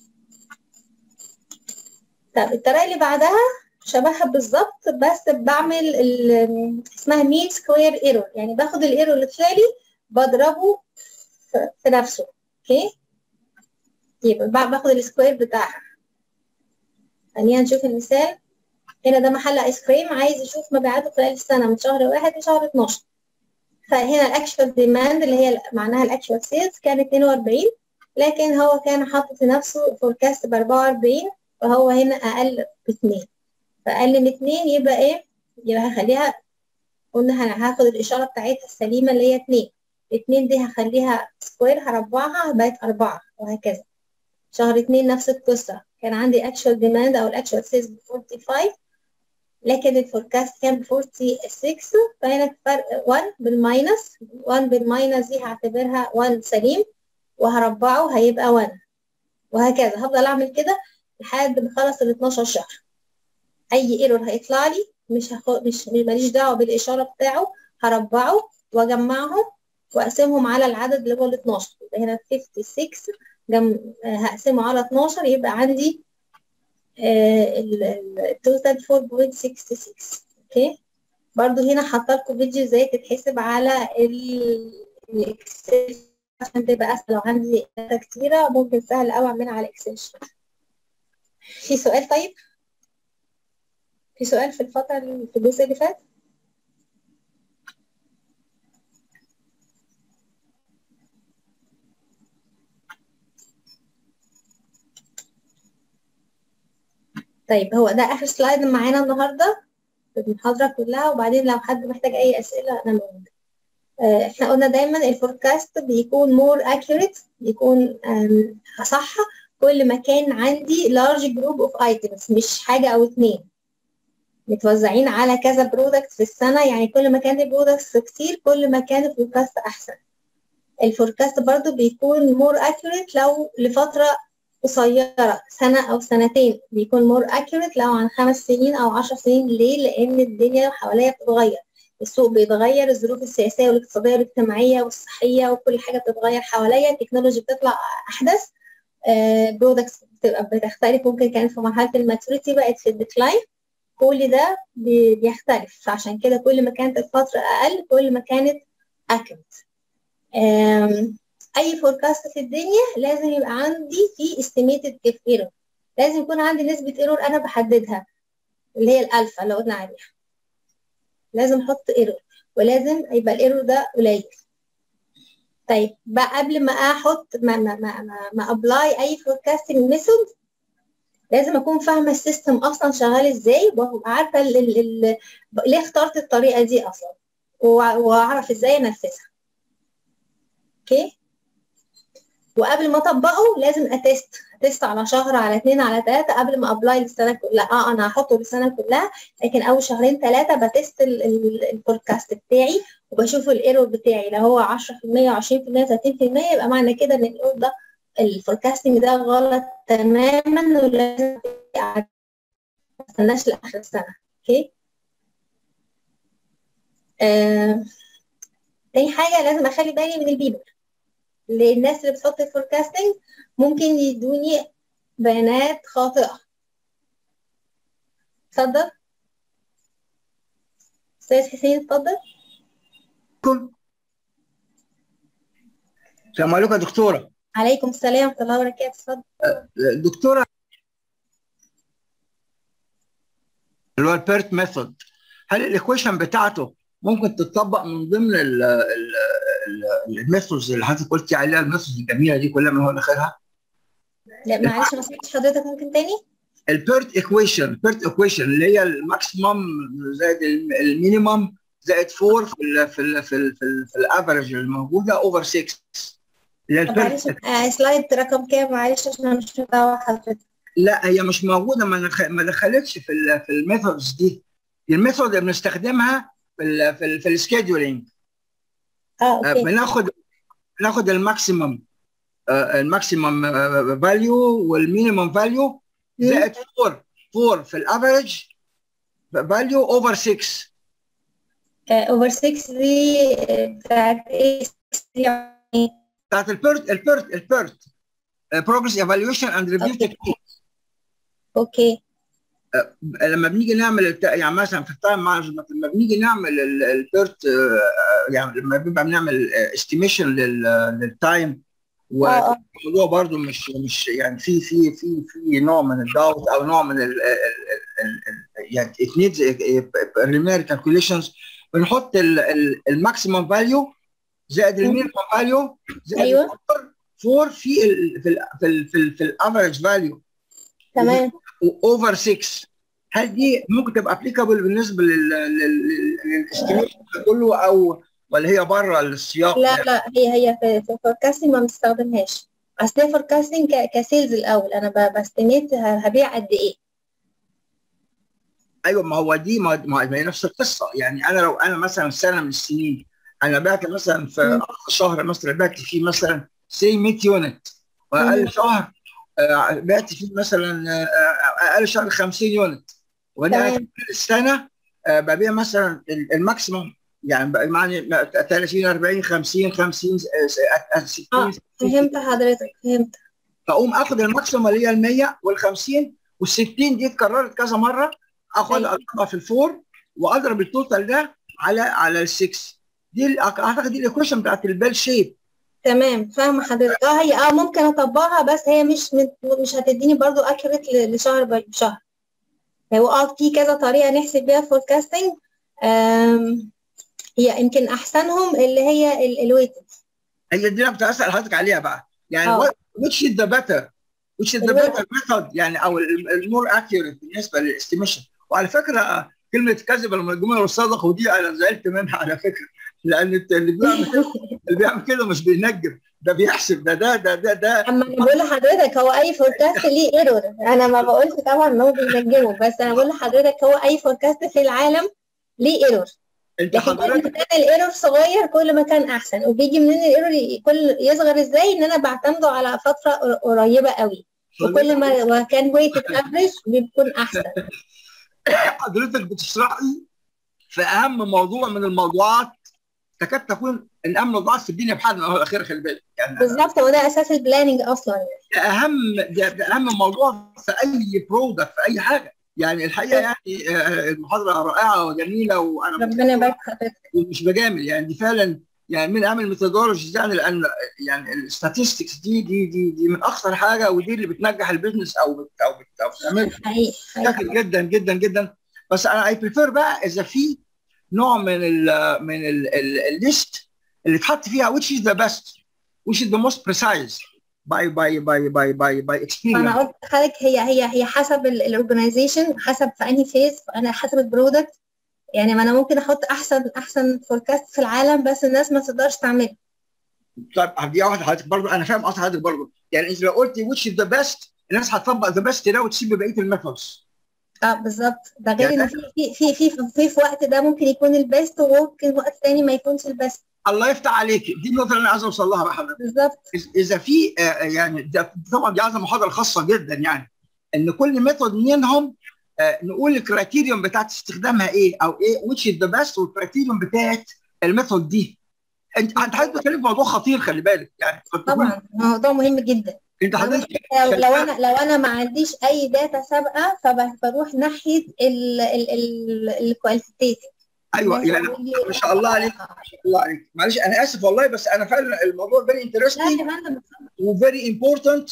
طب الطريقة اللي بعدها شبهها بالظبط بس بعمل اسمها مين سكوير ايرور يعني باخد الايرور اللي طلع لي بضربه في نفسه اوكي يبقى باخد السكوير بتاعها خلينا نشوف المثال هنا ده محل ايس كريم عايز يشوف مبيعاته خلال السنه من شهر واحد لشهر 12 فهنا الاكشوال ديماند اللي هي معناها الاكشوال سيلز كان 42 لكن هو كان حاطط لنفسه فوركاست ب 44 فهو هنا اقل باثنين فاقل من اثنين يبقى ايه؟ يبقى هخليها قلنا هاخد الاشاره بتاعتها السليمه اللي هي 2 اتنين دي هخليها سكوير هربعها بقت أربعة وهكذا شهر اتنين نفس القصة كان عندي actual demand أو الأكشوال سيلز ب 45 لكن الفوركاست كان ب 46 فهنا فرق 1 بالماينس 1 بالماينس دي هعتبرها 1 سليم وهربعه هيبقى 1 وهكذا هفضل أعمل كده لحد ما أخلص ال 12 شهر أي ايرور هيطلع لي مش هاخد مش ماليش دعوة بالإشارة بتاعه هربعه وأجمعهم واقسمهم على العدد اللي هو ال 12 يبقى هنا 56 جم... هقسمه على 12 يبقى عندي التوتال 4.66 اوكي برضو هنا حاطه لكم فيديو ازاي تتحسب على الاكسل عشان تبقى اسهل لو عندي داتا كتيره ممكن سهل قوي اعملها على الاكسل في سؤال طيب في سؤال في الفتره في الجزء اللي فات طيب هو ده اخر سلايد معانا النهارده في المحاضره كلها وبعدين لو حد محتاج اي اسئله انا موجوده آه احنا قلنا دايما الفوركاست بيكون مور اكيوريت بيكون صح كل ما كان عندي لارج جروب اوف ايتمز مش حاجه او اتنين متوزعين على كذا برودكت في السنة يعني كل ما كان البرودكتس كتير كل ما كان الفوركاست أحسن الفوركاست برضو بيكون مور accurate لو لفترة قصيرة سنة أو سنتين بيكون مور accurate لو عن خمس سنين أو عشر سنين ليه؟ لأن الدنيا حواليا بتتغير السوق بيتغير الظروف السياسية والاقتصادية والاجتماعية والصحية وكل حاجة بتتغير حواليا التكنولوجي بتطلع أحدث برودكتس بتبقى بتختلف ممكن كانت في مرحلة الماتوريتي بقت في الديكلاين كل ده بيختلف فعشان كده كل ما كانت الفترة أقل كل ما كانت accurate أي فوركاست في الدنيا لازم يبقى عندي فيه estimated if error لازم يكون عندي نسبة ايرور أنا بحددها اللي هي الألفا اللي قلنا عليها لازم أحط ايرور ولازم يبقى الايرور ده قليل طيب بقى قبل ما احط ما ما ما ما, ما ابلاي اي فوركاستنج ميثود لازم اكون فاهمه السيستم اصلا شغال ازاي وابقى عارفه ال ال ال ليه اخترت الطريقه دي اصلا واعرف ازاي انفذها اوكي وقبل ما اطبقه لازم اتست اتست على شهر على اتنين على تلاته قبل ما ابلاي للسنه كلها اه انا هحطه للسنه كلها لكن اول شهرين ثلاثه بتست الفوركاست بتاعي وبشوف الايرور بتاعي لو هو 10% 20% 30% يبقى معنى كده ان الايرور ده الفوركاستنج ده غلط تماما ولازم ما استناش لاخر السنه اوكي آه. تاني حاجه لازم اخلي بالي من البيبل للناس اللي بتحط الفوركاستنج ممكن يدوني بيانات خاطئه اتفضل استاذ حسين اتفضل السلام عليكم يا دكتوره عليكم السلام ورحمه الله وبركاته اتفضل دكتوره اللي هو البيرت ميثود هل الايكويشن بتاعته ممكن تتطبق من ضمن الميثودز اللي حضرتك قلتي عليها الميثودز الجميله دي كلها من هو لاخرها؟ لا معلش ما سمعتش حضرتك ممكن تاني؟ البيرت ايكويشن البيرت ايكويشن اللي هي الماكسيمم زائد المينيمم زائد 4 في ال في ال في ال في, ال في الافرج الموجوده اوفر 6 اللي هي معلش آه سلايد رقم كام معلش عشان انا مش متابعه حضرتك لا هي مش موجوده ما ما دخلتش في ال في الميثودز دي الميثود اللي بنستخدمها في ال في ال في السكيدولينج اه اوكي بناخد ناخد الماكسيمم الماكسيمم فاليو والمينيمم فاليو زائد 4 4 في الافرج فاليو اوفر 6 اوفر 6 دي بتاعت ايه بتاعت البيرت البيرت البيرت بروجرس ايفالويشن اند ريفيو تكنيك اوكي لما بنيجي نعمل الت... يعني مثلا في التايم مانجمنت لما بنيجي نعمل البيرت يعني لما بنبقى بنعمل استيميشن للتايم والموضوع برضو مش مش يعني في في في في نوع من الداوت او نوع من ال ال ال يعني it needs preliminary calculations بنحط الماكسيمم فاليو زائد المينيمم فاليو زائد ايوه 4 في ال في ال في ال في, ال في الافريج فاليو تمام اوفر 6 هل دي ممكن تبقى ابليكابل بالنسبه للاستيميشن كله او ولا هي بره السياق لا لا هي هي في في الفوركاستنج ما بنستخدمهاش اصل هي فوركاستنج كسيلز الاول انا بستنيت هبيع قد ايه ايوه ما هو دي ما هي نفس القصه يعني انا لو انا مثلا سنه من السنين انا بعت مثلا في شهر مثلا بعت فيه مثلا سي 100 يونت واقل شهر بعت فيه مثلا اقل شهر 50 يونت وانا السنه ببيع مثلا الماكسيموم يعني يعني 30 40 50 50 60 اه فهمت حضرتك فهمت فاقوم اخد الماكسيموم اللي هي ال 100 وال 50 وال 60 دي اتكررت كذا مره اخد اضربها في الفور واضرب التوتال ده على على ال 6 دي اعتقد دي الايكويشن بتاعت البيل شيب تمام فاهمه حضرتك اه هي اه ممكن اطبقها بس هي مش مش هتديني برضو اكيوريت لشهر بشهر هو اه في كذا طريقه نحسب بيها فوركاستنج هي يمكن احسنهم اللي هي الويتد هي دي اللي كنت اسال حضرتك عليها بقى يعني أوه. which is the better which is the better method يعني او المور accurate بالنسبه للاستيميشن وعلى فكره كلمه كذب الجمله والصدق ودي انا زعلت منها على فكره لان اللي بيعمل كده اللي بيعمل كده مش بينجم ده بيحسب ده ده ده ده, ده. اما انا بقول لحضرتك هو اي فوركاست ليه ايرور انا ما بقولش طبعا ان هو بينجمه بس انا بقول لحضرتك هو اي فوركاست في العالم ليه ايرور انت لكن كل ما حضرتك كان الايرور صغير كل ما كان احسن وبيجي منين الايرور كل يصغر ازاي ان انا بعتمده على فتره قر- قريبه قوي وكل ما ما كان ويتد افريج بيكون احسن حضرتك بتشرح لي في اهم موضوع من الموضوعات تكاد تكون من اهم الموضوعات في الدنيا بحال ما هو الاخير خلي بالك يعني بالظبط هو ده اساس البلاننج اصلا ده اهم ده, ده اهم موضوع في اي برودكت في اي حاجه يعني الحقيقه يعني آه، المحاضره رائعه وجميله وانا ربنا يبارك في حضرتك مش بجامل يعني دي فعلا يعني من اهم الميثودولوجيز يعني لان يعني الستاتستكس دي دي دي دي من اخطر حاجه ودي اللي بتنجح البيزنس او بت او بت او بتعمل حقيقي حقيقي شاكر جدا جدا جدا بس انا اي بريفير بقى اذا في نوع من ال من الليست اللي اتحط فيها which is the best which is the most precise by by by by by by فانا experience قلت لحضرتك هي هي هي حسب الاورجنايزيشن حسب في انهي فيز انا حسب البرودكت يعني ما انا ممكن احط احسن احسن فوركاست في العالم بس الناس ما تقدرش تعمله طيب دي واحده حضرتك برضه انا فاهم قصد حضرتك برضه يعني انت لو قلتي which is the best الناس هتطبق the best ده وتسيب بقيه الميثودز اه بالظبط ده غير يعني ان في في في في في, في وقت ده ممكن يكون البيست وممكن وقت تاني ما يكونش البيست الله يفتح عليك دي النقطه اللي انا عايز اوصل لها بقى حضرتك بالظبط إذ- اذا في آه، يعني ده طبعا دي عايزه محاضره خاصه جدا يعني ان كل ميثود منهم آه، نقول الكرايتيريوم بتاعت استخدامها ايه او ايه which is the best والكرايتيريوم بتاعت الميثود دي انت انت حضرتك بتتكلم في موضوع خطير خلي بالك يعني قد تكون- طبعا موضوع مهم جدا انت حضرتك لو, لو انا لو انا ما عنديش اي داتا سابقه فبروح ناحيه الكواليتيتيف ايوه يعني ما شاء الله عليك ما شاء الله عليك معلش انا اسف والله بس انا فعلا الموضوع فيري لا انترستنج يا فندم وفيري امبورتنت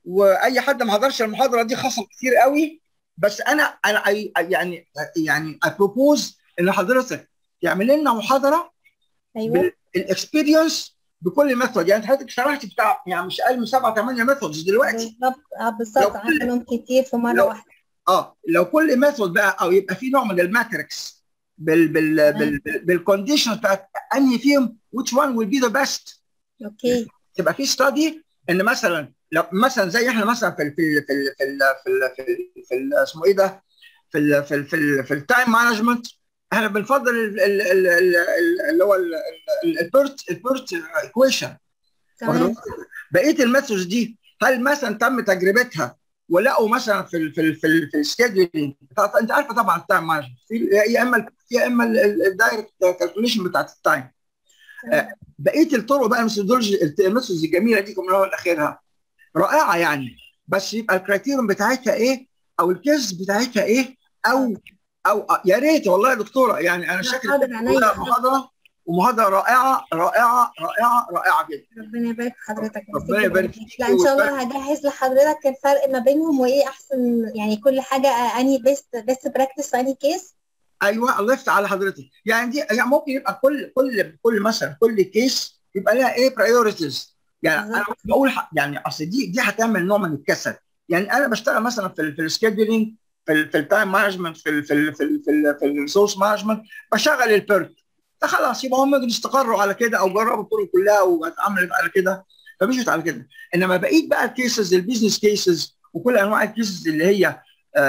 واي حد ما حضرش المحاضره دي خاصه كتير قوي بس انا انا I- يعني يعني اي بروبوز ان حضرتك تعمل لنا محاضره ايوه بالاكسبيرينس بكل ميثود يعني حضرتك شرحت بتاع يعني مش اقل من سبعه ثمانيه ميثودز دلوقتي بالظبط اه بالظبط لو- عملهم كتير في مره لو- واحده اه لو كل ميثود بقى او يبقى في نوع من الماتريكس بال بال بال بال بالكونديشن بتاعت انهي فيهم which one will be the best اوكي تبقى في ستادي ان مثلا لو مثلا زي احنا مثلا في ال في ال في ال في ال في ال في, ال في ال اسمه ايه ده في ال في ال في, ال في التايم مانجمنت احنا بنفضل ال- ال- ال- ال- ال- اللي هو ال- ال- البيرت البيرت ايكويشن تمام بقيه الميثودز دي هل مثلا تم تجربتها ولقوا مثلا في ال في ال في, ال في السكيدولينج انت عارفه طبعا التايم مانجمنت في يا اما يا اما الدايركت كالكوليشن بتاعت التايم تمام. بقيه الطرق بقى الميثودولوجي الميثودز الجميله دي من الاول لاخرها رائعه يعني بس يبقى الكرايتيريوم بتاعتها ايه او الكيس بتاعتها ايه او او يا ريت والله يا دكتوره يعني انا لا، شاكر حاضر، جداً. عينيا. محاضره ومحاضره رائعه رائعه رائعه رائعه جدا ربنا يبارك في حضرتك ربنا يبارك فيك لا ان شاء الله هجهز لحضرتك الفرق ما بينهم وايه احسن يعني كل حاجه انهي بيست بيست براكتس في انهي كيس ايوه الله يفتح على حضرتك يعني دي يعني ممكن يبقى كل كل كل مثلا كل كيس يبقى لها ايه برايورتيز يعني انا بالظبط. بقول ح- يعني اصل دي دي هتعمل نوع من الكسل يعني انا بشتغل مثلا في ال في السكيدولينج في ال في التايم مانجمنت في ال في ال في ال في, ال في الريسورس مانجمنت بشغل البيرت ده خلاص يبقى هم استقروا على كده او جربوا الطرق كلها واتعاملت على كده فمشيت على كده انما بقيت بقى الكيسز البيزنس كيسز وكل انواع الكيسز اللي هي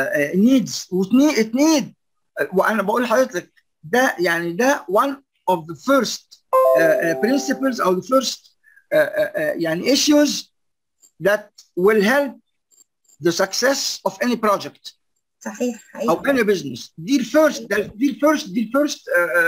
نيدز وتنيد وانا بقول لحضرتك ده يعني ده one of the first uh, uh, principles او the first uh, uh, uh, يعني issues that will help the success of any project صحيح او حقيقي any business دي الفيرست دي الفيرست دي الفيرست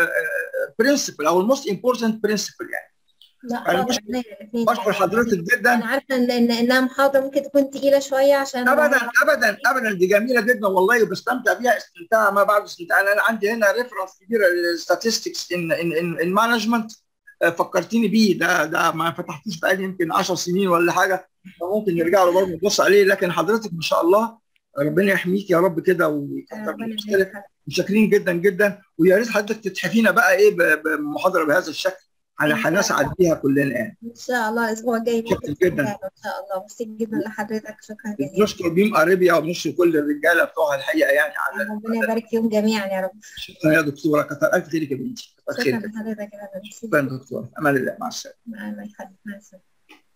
principle او الموست important principle يعني لا أنا حاضر مش- عينيا الاتنين. بشكر حضرتك انا جدا عارفه ان ان انها محاضره ممكن تكون تقيله شويه عشان ابدا ابدا ابدا دي جميله جدا والله وبستمتع بيها استمتاع ما بعد استمتاع انا عندي هنا ريفرنس كبيره للستاتستكس ان ان ان ان مانجمنت فكرتيني بيه ده ده ما فتحتوش بقالي يمكن 10 سنين ولا حاجه فممكن نرجع له برضه نبص عليه لكن حضرتك ما شاء الله ربنا يحميك يا رب كده ويكتر ربنا من يبارك خيرك متشكرين جدا جدا ويا ريت حضرتك تتحفينا بقى ايه ب- بمحاضره بهذا الشكل على هنسعد بيها كلنا يعني ان شاء الله الاسبوع الجاي شكراً ممكن جداً. ان شاء الله ميرسي جدا لحضرتك شكرا جزيلا نشكر بيم اريبيا ونشكر كل الرجاله بتوعها الحقيقه يعني على ربنا يبارك فيهم جميعا يا رب شكرا يا دكتوره كتر الف خيرك يا بنتي كتر شكرا خيرك لحضرتك يا فندم. شكرا دكتور امان الله مع السلامه مع الله يخليك مع السلامه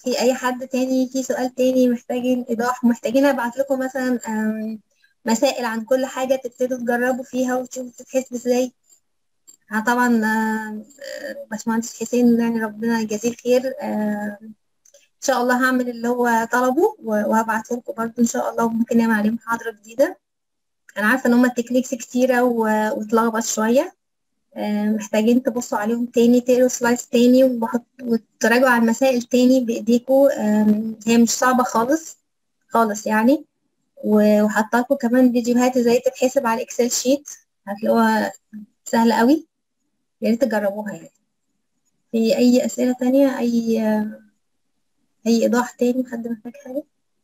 في اي حد تاني في سؤال تاني محتاجين ايضاح محتاجين ابعت لكم مثلا آم، مسائل عن كل حاجة تبتدوا تجربوا فيها وتشوفوا تتحسب ازاي أنا طبعا آم، آه، باشمهندس حسين يعني ربنا يجازيه خير آم، ان شاء الله هعمل اللي هو طلبه و- وهبعته لكم برضه ان شاء الله وممكن نعمل عليه محاضرة جديدة انا عارفة ان هما التكنيكس كتيرة و- واتلخبط شوية آه، محتاجين تبصوا عليهم تاني تقروا سلايدز تاني وبحط وتراجعوا على المسائل تاني بإيديكوا آم، هي مش صعبة خالص خالص يعني و- وحاطه لكم كمان فيديوهات ازاي تتحسب على الاكسل شيت هتلاقوها سهلة قوي يا ريت تجربوها يعني في أي أسئلة تانية أي أي إيضاح تاني حد محتاج حاجة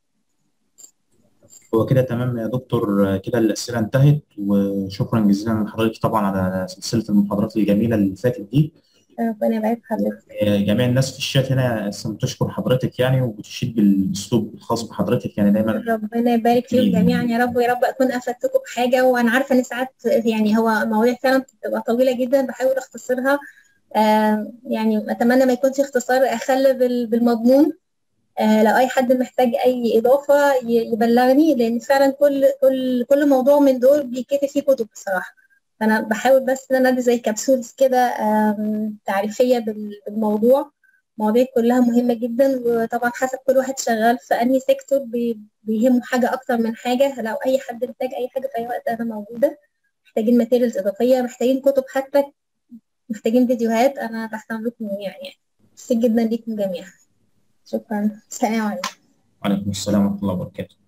هو كده تمام يا دكتور كده الأسئلة انتهت وشكرا جزيلا لحضرتك طبعا على سلسلة المحاضرات الجميلة اللي فاتت دي ربنا يبارك في حضرتك جميع الناس في الشات هنا أصلاً بتشكر حضرتك يعني وبتشيد بالأسلوب الخاص بحضرتك يعني دايما ربنا يبارك فيكم جميعا يا رب ويا رب أكون أفدتكم بحاجة وأنا عارفة إن ساعات يعني هو مواضيع فعلا بتبقى طويلة جدا بحاول أختصرها آه يعني أتمنى ما يكونش اختصار أخلي بال- بالمضمون آه لو أي حد محتاج أي إضافة ي- يبلغني لأن فعلا كل كل كل موضوع من دول بيتكتب فيه كتب بصراحة فأنا بحاول بس إن أنا أدي زي كبسولز كده آم، تعريفية بال- بالموضوع مواضيع كلها مهمة جدا وطبعا حسب كل واحد شغال في أنهي سيكتور بي- بيهمه حاجة أكتر من حاجة لو أي حد محتاج أي حاجة في أي وقت أنا موجودة محتاجين ماتيريالز إضافية محتاجين كتب حتى محتاجين فيديوهات أنا تحت أمركم جميعا يعني ميرسي جدا ليكم جميعا شكرا سلام عليكم وعليكم السلام ورحمة الله وبركاته